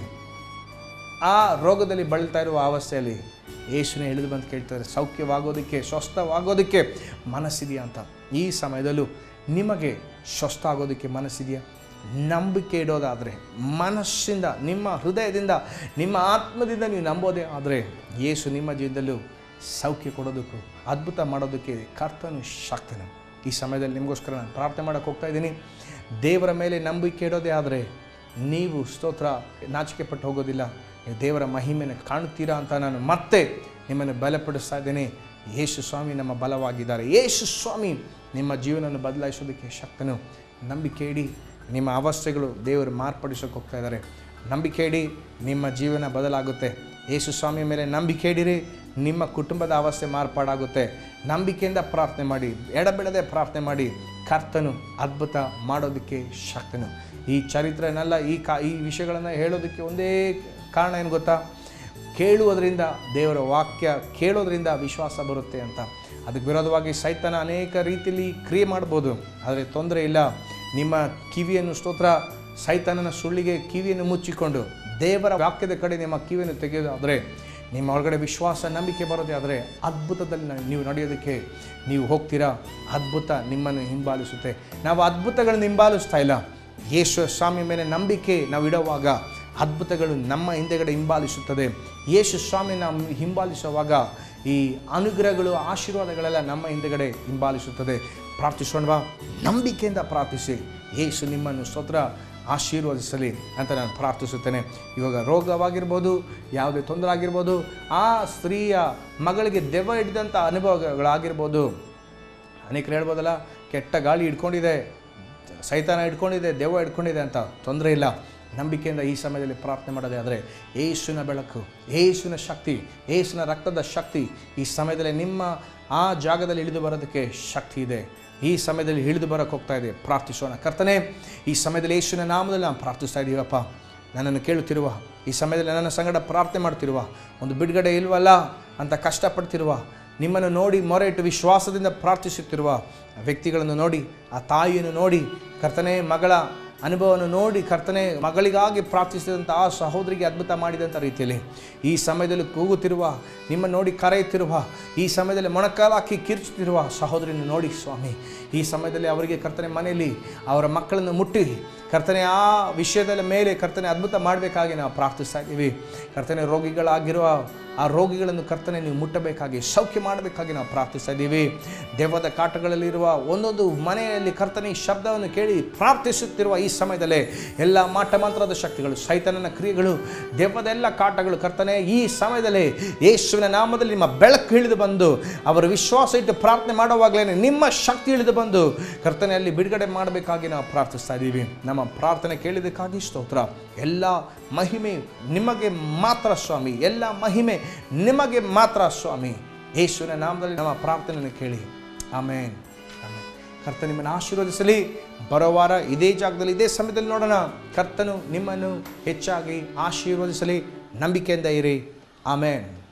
ಆ ರೋಗದಲ್ಲಿ ಬಳಲ್ತಾ ಇರುವ ಅವಸ್ಥೆಯಲ್ಲಿ ಯೇಸುನೇ ಇಳಿದು ಬಂದು ಕೇಳ್ತಾರೆ ಸೌಖ್ಯವಾಗೋದಕ್ಕೆ ಸ್ವಸ್ಥವಾಗೋದಕ್ಕೆ ಮನಸ್ಸಿದೆಯಾ ಅಂತ ಈ ಸಮಯದಲ್ಲೂ ನಿಮಗೆ ಸ್ವಸ್ಥ ಆಗೋದಕ್ಕೆ ಮನಸ್ಸಿದೆಯಾ ನಂಬಿಕೆ ಇಡೋದಾದರೆ ಮನಸ್ಸಿಂದ ನಿಮ್ಮ ಹೃದಯದಿಂದ ನಿಮ್ಮ ಆತ್ಮದಿಂದ ನೀವು ನಂಬೋದೇ ಆದರೆ ಯೇಸು ನಿಮ್ಮ ಜೀವನದಲ್ಲೂ ಸೌಖ್ಯ ಕೊಡೋದಕ್ಕೂ ಅದ್ಭುತ ಮಾಡೋದಕ್ಕೆ ಕರ್ತನು ಶಕ್ತನು ಈ ಸಮಯದಲ್ಲಿ ನಿಮಗೋಸ್ಕರ ನಾನು ಪ್ರಾರ್ಥನೆ ಮಾಡೋಕ್ಕೆ ಹೋಗ್ತಾ ಇದ್ದೀನಿ ದೇವರ ಮೇಲೆ ನಂಬಿಕೆ ಇಡೋದೇ ಆದರೆ ನೀವು ಸ್ತೋತ್ರ ನಾಚಿಕೆ ಪಟ್ಟು ಹೋಗೋದಿಲ್ಲ ನೀವು ದೇವರ ಮಹಿಮೆಯನ್ನು ಕಾಣುತ್ತೀರಾ ಅಂತ ನಾನು ಮತ್ತೆ ನಿಮ್ಮನ್ನು ಬಲಪಡಿಸ್ತಾ ಇದ್ದೇನೆ ಯೇಸು ಸ್ವಾಮಿ ನಮ್ಮ ಬಲವಾಗಿದ್ದಾರೆ ಯೇಸು ಸ್ವಾಮಿ ನಿಮ್ಮ ಜೀವನವನ್ನು ಬದಲಾಯಿಸೋದಕ್ಕೆ ಶಕ್ತನು ನಂಬಿಕೆ ಇಡಿ ನಿಮ್ಮ ಅವಸ್ಥೆಗಳು ದೇವರು ಮಾರ್ಪಡಿಸೋಕೆ ಹೋಗ್ತಾ ಇದ್ದಾರೆ ನಂಬಿಕೆ ಇಡಿ ನಿಮ್ಮ ಜೀವನ ಬದಲಾಗುತ್ತೆ ಯೇಸು ಸ್ವಾಮಿ ಮೇಲೆ ನಂಬಿಕೆ ಇಡಿರಿ ನಿಮ್ಮ ಕುಟುಂಬದ ಅವಸ್ಥೆ ಮಾರ್ಪಾಡಾಗುತ್ತೆ ನಂಬಿಕೆಯಿಂದ ಪ್ರಾರ್ಥನೆ ಮಾಡಿ ಎಡಬಿಡದೆ ಪ್ರಾರ್ಥನೆ ಮಾಡಿ ಕರ್ತನು ಅದ್ಭುತ ಮಾಡೋದಕ್ಕೆ ಶಕ್ತನು ಈ ಚರಿತ್ರೆನೆಲ್ಲ ಈ ಕಾ ಈ ವಿಷಯಗಳನ್ನು ಹೇಳೋದಕ್ಕೆ ಒಂದೇ ಕಾರಣ ಏನು ಗೊತ್ತಾ ಕೇಳುವುದರಿಂದ ದೇವರ ವಾಕ್ಯ ಕೇಳೋದ್ರಿಂದ ವಿಶ್ವಾಸ ಬರುತ್ತೆ ಅಂತ ಅದಕ್ಕೆ ವಿರೋಧವಾಗಿ ಸೈತನ ಅನೇಕ ರೀತಿಯಲ್ಲಿ ಕ್ರಿಯೆ ಮಾಡ್ಬೋದು ಆದರೆ ತೊಂದರೆ ಇಲ್ಲ ನಿಮ್ಮ ಕಿವಿಯನ್ನು ಸ್ತೋತ್ರ ಸೈತನನ ಸುಳ್ಳಿಗೆ ಕಿವಿಯನ್ನು ಮುಚ್ಚಿಕೊಂಡು ದೇವರ ವಾಕ್ಯದ ಕಡೆ ನಿಮ್ಮ ಕಿವಿಯನ್ನು ತೆಗೆಯೋದಾದರೆ ನಿಮ್ಮ ಒಳಗಡೆ ವಿಶ್ವಾಸ ನಂಬಿಕೆ ಬರೋದೇ ಆದರೆ ಅದ್ಭುತದಲ್ಲಿ ನ- ನೀವು ನಡೆಯೋದಕ್ಕೆ ನೀವು ಹೋಗ್ತೀರಾ ಅದ್ಭುತ ನಿಮ್ಮನ್ನು ಹಿಂಬಾಲಿಸುತ್ತೆ ನಾವು ಅದ್ಭುತಗಳನ್ನು ಹಿಂಬಾಲಿಸ್ತಾ ಇಲ್ಲ ಯೇಸು ಸ್ವಾಮಿ ಮೇಲೆ ನಂಬಿಕೆ ನಾವು ಇಡುವಾಗ ಅದ್ಭುತಗಳು ನಮ್ಮ ಹಿಂದೆಗಡೆ ಹಿಂಬಾಲಿಸುತ್ತದೆ ಯೇಸು ಸ್ವಾಮಿ ನಾವು ಹಿಂಬಾಲಿಸುವಾಗ ಈ ಅನುಗ್ರಹಗಳು ಆಶೀರ್ವಾದಗಳೆಲ್ಲ ನಮ್ಮ ಹಿಂದೆಗಡೆ ಹಿಂಬಾಲಿಸುತ್ತದೆ ಪ್ರಾರ್ಥಿಸೋಣವಾ ನಂಬಿಕೆಯಿಂದ ಪ್ರಾರ್ಥಿಸಿ ಯೇಸು ನಿಮ್ಮನ್ನು ಸ್ತೋತ್ರ ಆಶೀರ್ವದಿಸಲಿ ಅಂತ ನಾನು ಪ್ರಾರ್ಥಿಸುತ್ತೇನೆ ಇವಾಗ ರೋಗವಾಗಿರ್ಬೋದು ಯಾವುದೇ ತೊಂದರೆ ಆಗಿರ್ಬೋದು ಆ ಸ್ತ್ರೀಯ ಮಗಳಿಗೆ ದೆವ್ವ ಹಿಡಿದಂಥ ಅನುಭವಗಳಾಗಿರ್ಬೋದು ಅನೇಕರು ಹೇಳ್ಬೋದಲ್ಲ ಕೆಟ್ಟ ಗಾಳಿ ಹಿಡ್ಕೊಂಡಿದೆ ಸೈತಾನ ಹಿಡ್ಕೊಂಡಿದೆ ದೆವ್ವ ಹಿಡ್ಕೊಂಡಿದೆ ಅಂತ ತೊಂದರೆ ಇಲ್ಲ ನಂಬಿಕೆಯಿಂದ ಈ ಸಮಯದಲ್ಲಿ ಪ್ರಾರ್ಥನೆ ಮಾಡೋದೇ ಆದರೆ ಏಸುವಿನ ಬೆಳಕು ಏಸುವಿನ ಶಕ್ತಿ ಏಸುವಿನ ರಕ್ತದ ಶಕ್ತಿ ಈ ಸಮಯದಲ್ಲಿ ನಿಮ್ಮ ಆ ಜಾಗದಲ್ಲಿ ಇಳಿದು ಬರೋದಕ್ಕೆ ಶಕ್ತಿ ಇದೆ ಈ ಸಮಯದಲ್ಲಿ ಇಳಿದು ಬರೋಕ್ಕೆ ಹೋಗ್ತಾ ಇದೆ ಪ್ರಾರ್ಥಿಸೋಣ ಕರ್ತನೆ ಈ ಸಮಯದಲ್ಲಿ ಯೇಸುವಿನ ನಾಮದಲ್ಲಿ ನಾನು ಪ್ರಾರ್ಥಿಸ್ತಾ ಇದ್ದೀವಪ್ಪ ನನ್ನನ್ನು ಕೇಳುತ್ತಿರುವ ಈ ಸಮಯದಲ್ಲಿ ನನ್ನ ಸಂಗಡ ಪ್ರಾರ್ಥನೆ ಮಾಡ್ತಿರುವ ಒಂದು ಬಿಡುಗಡೆ ಇಲ್ವಲ್ಲ ಅಂತ ಕಷ್ಟಪಡ್ತಿರುವ ನಿಮ್ಮನ್ನು ನೋಡಿ ಮೊರೆ ಇಟ್ಟು ವಿಶ್ವಾಸದಿಂದ ಪ್ರಾರ್ಥಿಸುತ್ತಿರುವ ವ್ಯಕ್ತಿಗಳನ್ನು ನೋಡಿ ಆ ತಾಯಿಯನ್ನು ನೋಡಿ ಕರ್ತನೆ ಮಗಳ ಅನುಭವವನ್ನು ನೋಡಿ ಕರ್ತನೆ ಮಗಳಿಗಾಗಿ ಪ್ರಾರ್ಥಿಸಿದಂಥ ಆ ಸಹೋದರಿಗೆ ಅದ್ಭುತ ಮಾಡಿದಂಥ ರೀತಿಯಲ್ಲಿ ಈ ಸಮಯದಲ್ಲಿ ಕೂಗುತ್ತಿರುವ ನಿಮ್ಮ ನೋಡಿ ಕರೆಯುತ್ತಿರುವ ಈ ಸಮಯದಲ್ಲಿ ಮೊಣಕಾಲು ಹಾಕಿ ಕಿರ್ಚುತ್ತಿರುವ ಸಹೋದರಿಯನ್ನು ನೋಡಿ ಸ್ವಾಮಿ ಈ ಸಮಯದಲ್ಲಿ ಅವರಿಗೆ ಕರ್ತನೆ ಮನೆಯಲ್ಲಿ ಅವರ ಮಕ್ಕಳನ್ನು ಮುಟ್ಟಿ ಕರ್ತನೆ ಆ ವಿಷಯದ ಮೇಲೆ ಕರ್ತನೆ ಅದ್ಭುತ ಮಾಡಬೇಕಾಗಿ ನಾವು ಪ್ರಾರ್ಥಿಸ್ತಾ ಇದ್ದೀವಿ ಕರ್ತನೆ ರೋಗಿಗಳಾಗಿರುವ ಆ ರೋಗಿಗಳನ್ನು ಕರ್ತನೆ ನೀವು ಮುಟ್ಟಬೇಕಾಗಿ ಸೌಖ್ಯ ಮಾಡಬೇಕಾಗಿ ನಾವು ಪ್ರಾರ್ಥಿಸ್ತಾ ಇದ್ದೀವಿ ದೆವ್ವದ ಕಾಟಗಳಲ್ಲಿರುವ ಒಂದೊಂದು ಮನೆಯಲ್ಲಿ ಕರ್ತನೆ ಈ ಶಬ್ದವನ್ನು ಕೇಳಿ ಪ್ರಾರ್ಥಿಸುತ್ತಿರುವ ಈ ಸಮಯದಲ್ಲೇ ಎಲ್ಲ ಮಾಟ ಮಂತ್ರದ ಶಕ್ತಿಗಳು ಸೈತನನ ಕ್ರಿಯೆಗಳು ದೆವ್ವದ ಎಲ್ಲ ಕಾಟಗಳು ಕರ್ತನೆ ಈ ಸಮಯದಲ್ಲಿ ಯೇಸುವಿನ ನಾಮದಲ್ಲಿ ನಿಮ್ಮ ಬೆಳಕು ಇಳಿದು ಬಂದು ಅವರ ವಿಶ್ವಾಸ ಇಟ್ಟು ಪ್ರಾರ್ಥನೆ ಮಾಡುವಾಗಲೇ ನಿಮ್ಮ ಶಕ್ತಿ ಇಳಿದು ಬಂದು ಕರ್ತನೆಯಲ್ಲಿ ಬಿಡುಗಡೆ ಮಾಡಬೇಕಾಗಿ ನಾವು ಪ್ರಾರ್ಥಿಸ್ತಾ ಇದ್ದೀವಿ ನಮ್ಮ ಪ್ರಾರ್ಥನೆ ಕೇಳಿದಕ್ಕಾಗಿ ಸ್ತೋತ್ರ ಎಲ್ಲ ಮಹಿಮೆ ನಿಮಗೆ ಮಾತ್ರ ಸ್ವಾಮಿ ಎಲ್ಲ ಮಹಿಮೆ ನಿಮಗೆ ಮಾತ್ರ ಸ್ವಾಮಿ ಯೇಸುವಿನ ನಾಮದಲ್ಲಿ ನಮ್ಮ ಪ್ರಾರ್ಥನೆಯನ್ನು ಕೇಳಿ ಆಮೇನ್ ಆಮೇನ್ ಕರ್ತ ನಿಮ್ಮನ್ನು ಆಶೀರ್ವದಿಸಲಿ ಬರೋ ವಾರ ಇದೇ ಜಾಗದಲ್ಲಿ ಇದೇ ಸಮಯದಲ್ಲಿ ನೋಡೋಣ ಕರ್ತನು ನಿಮ್ಮನ್ನು ಹೆಚ್ಚಾಗಿ ಆಶೀರ್ವದಿಸಲಿ ನಂಬಿಕೆಯಿಂದ ಇರಿ ಆಮೇನ್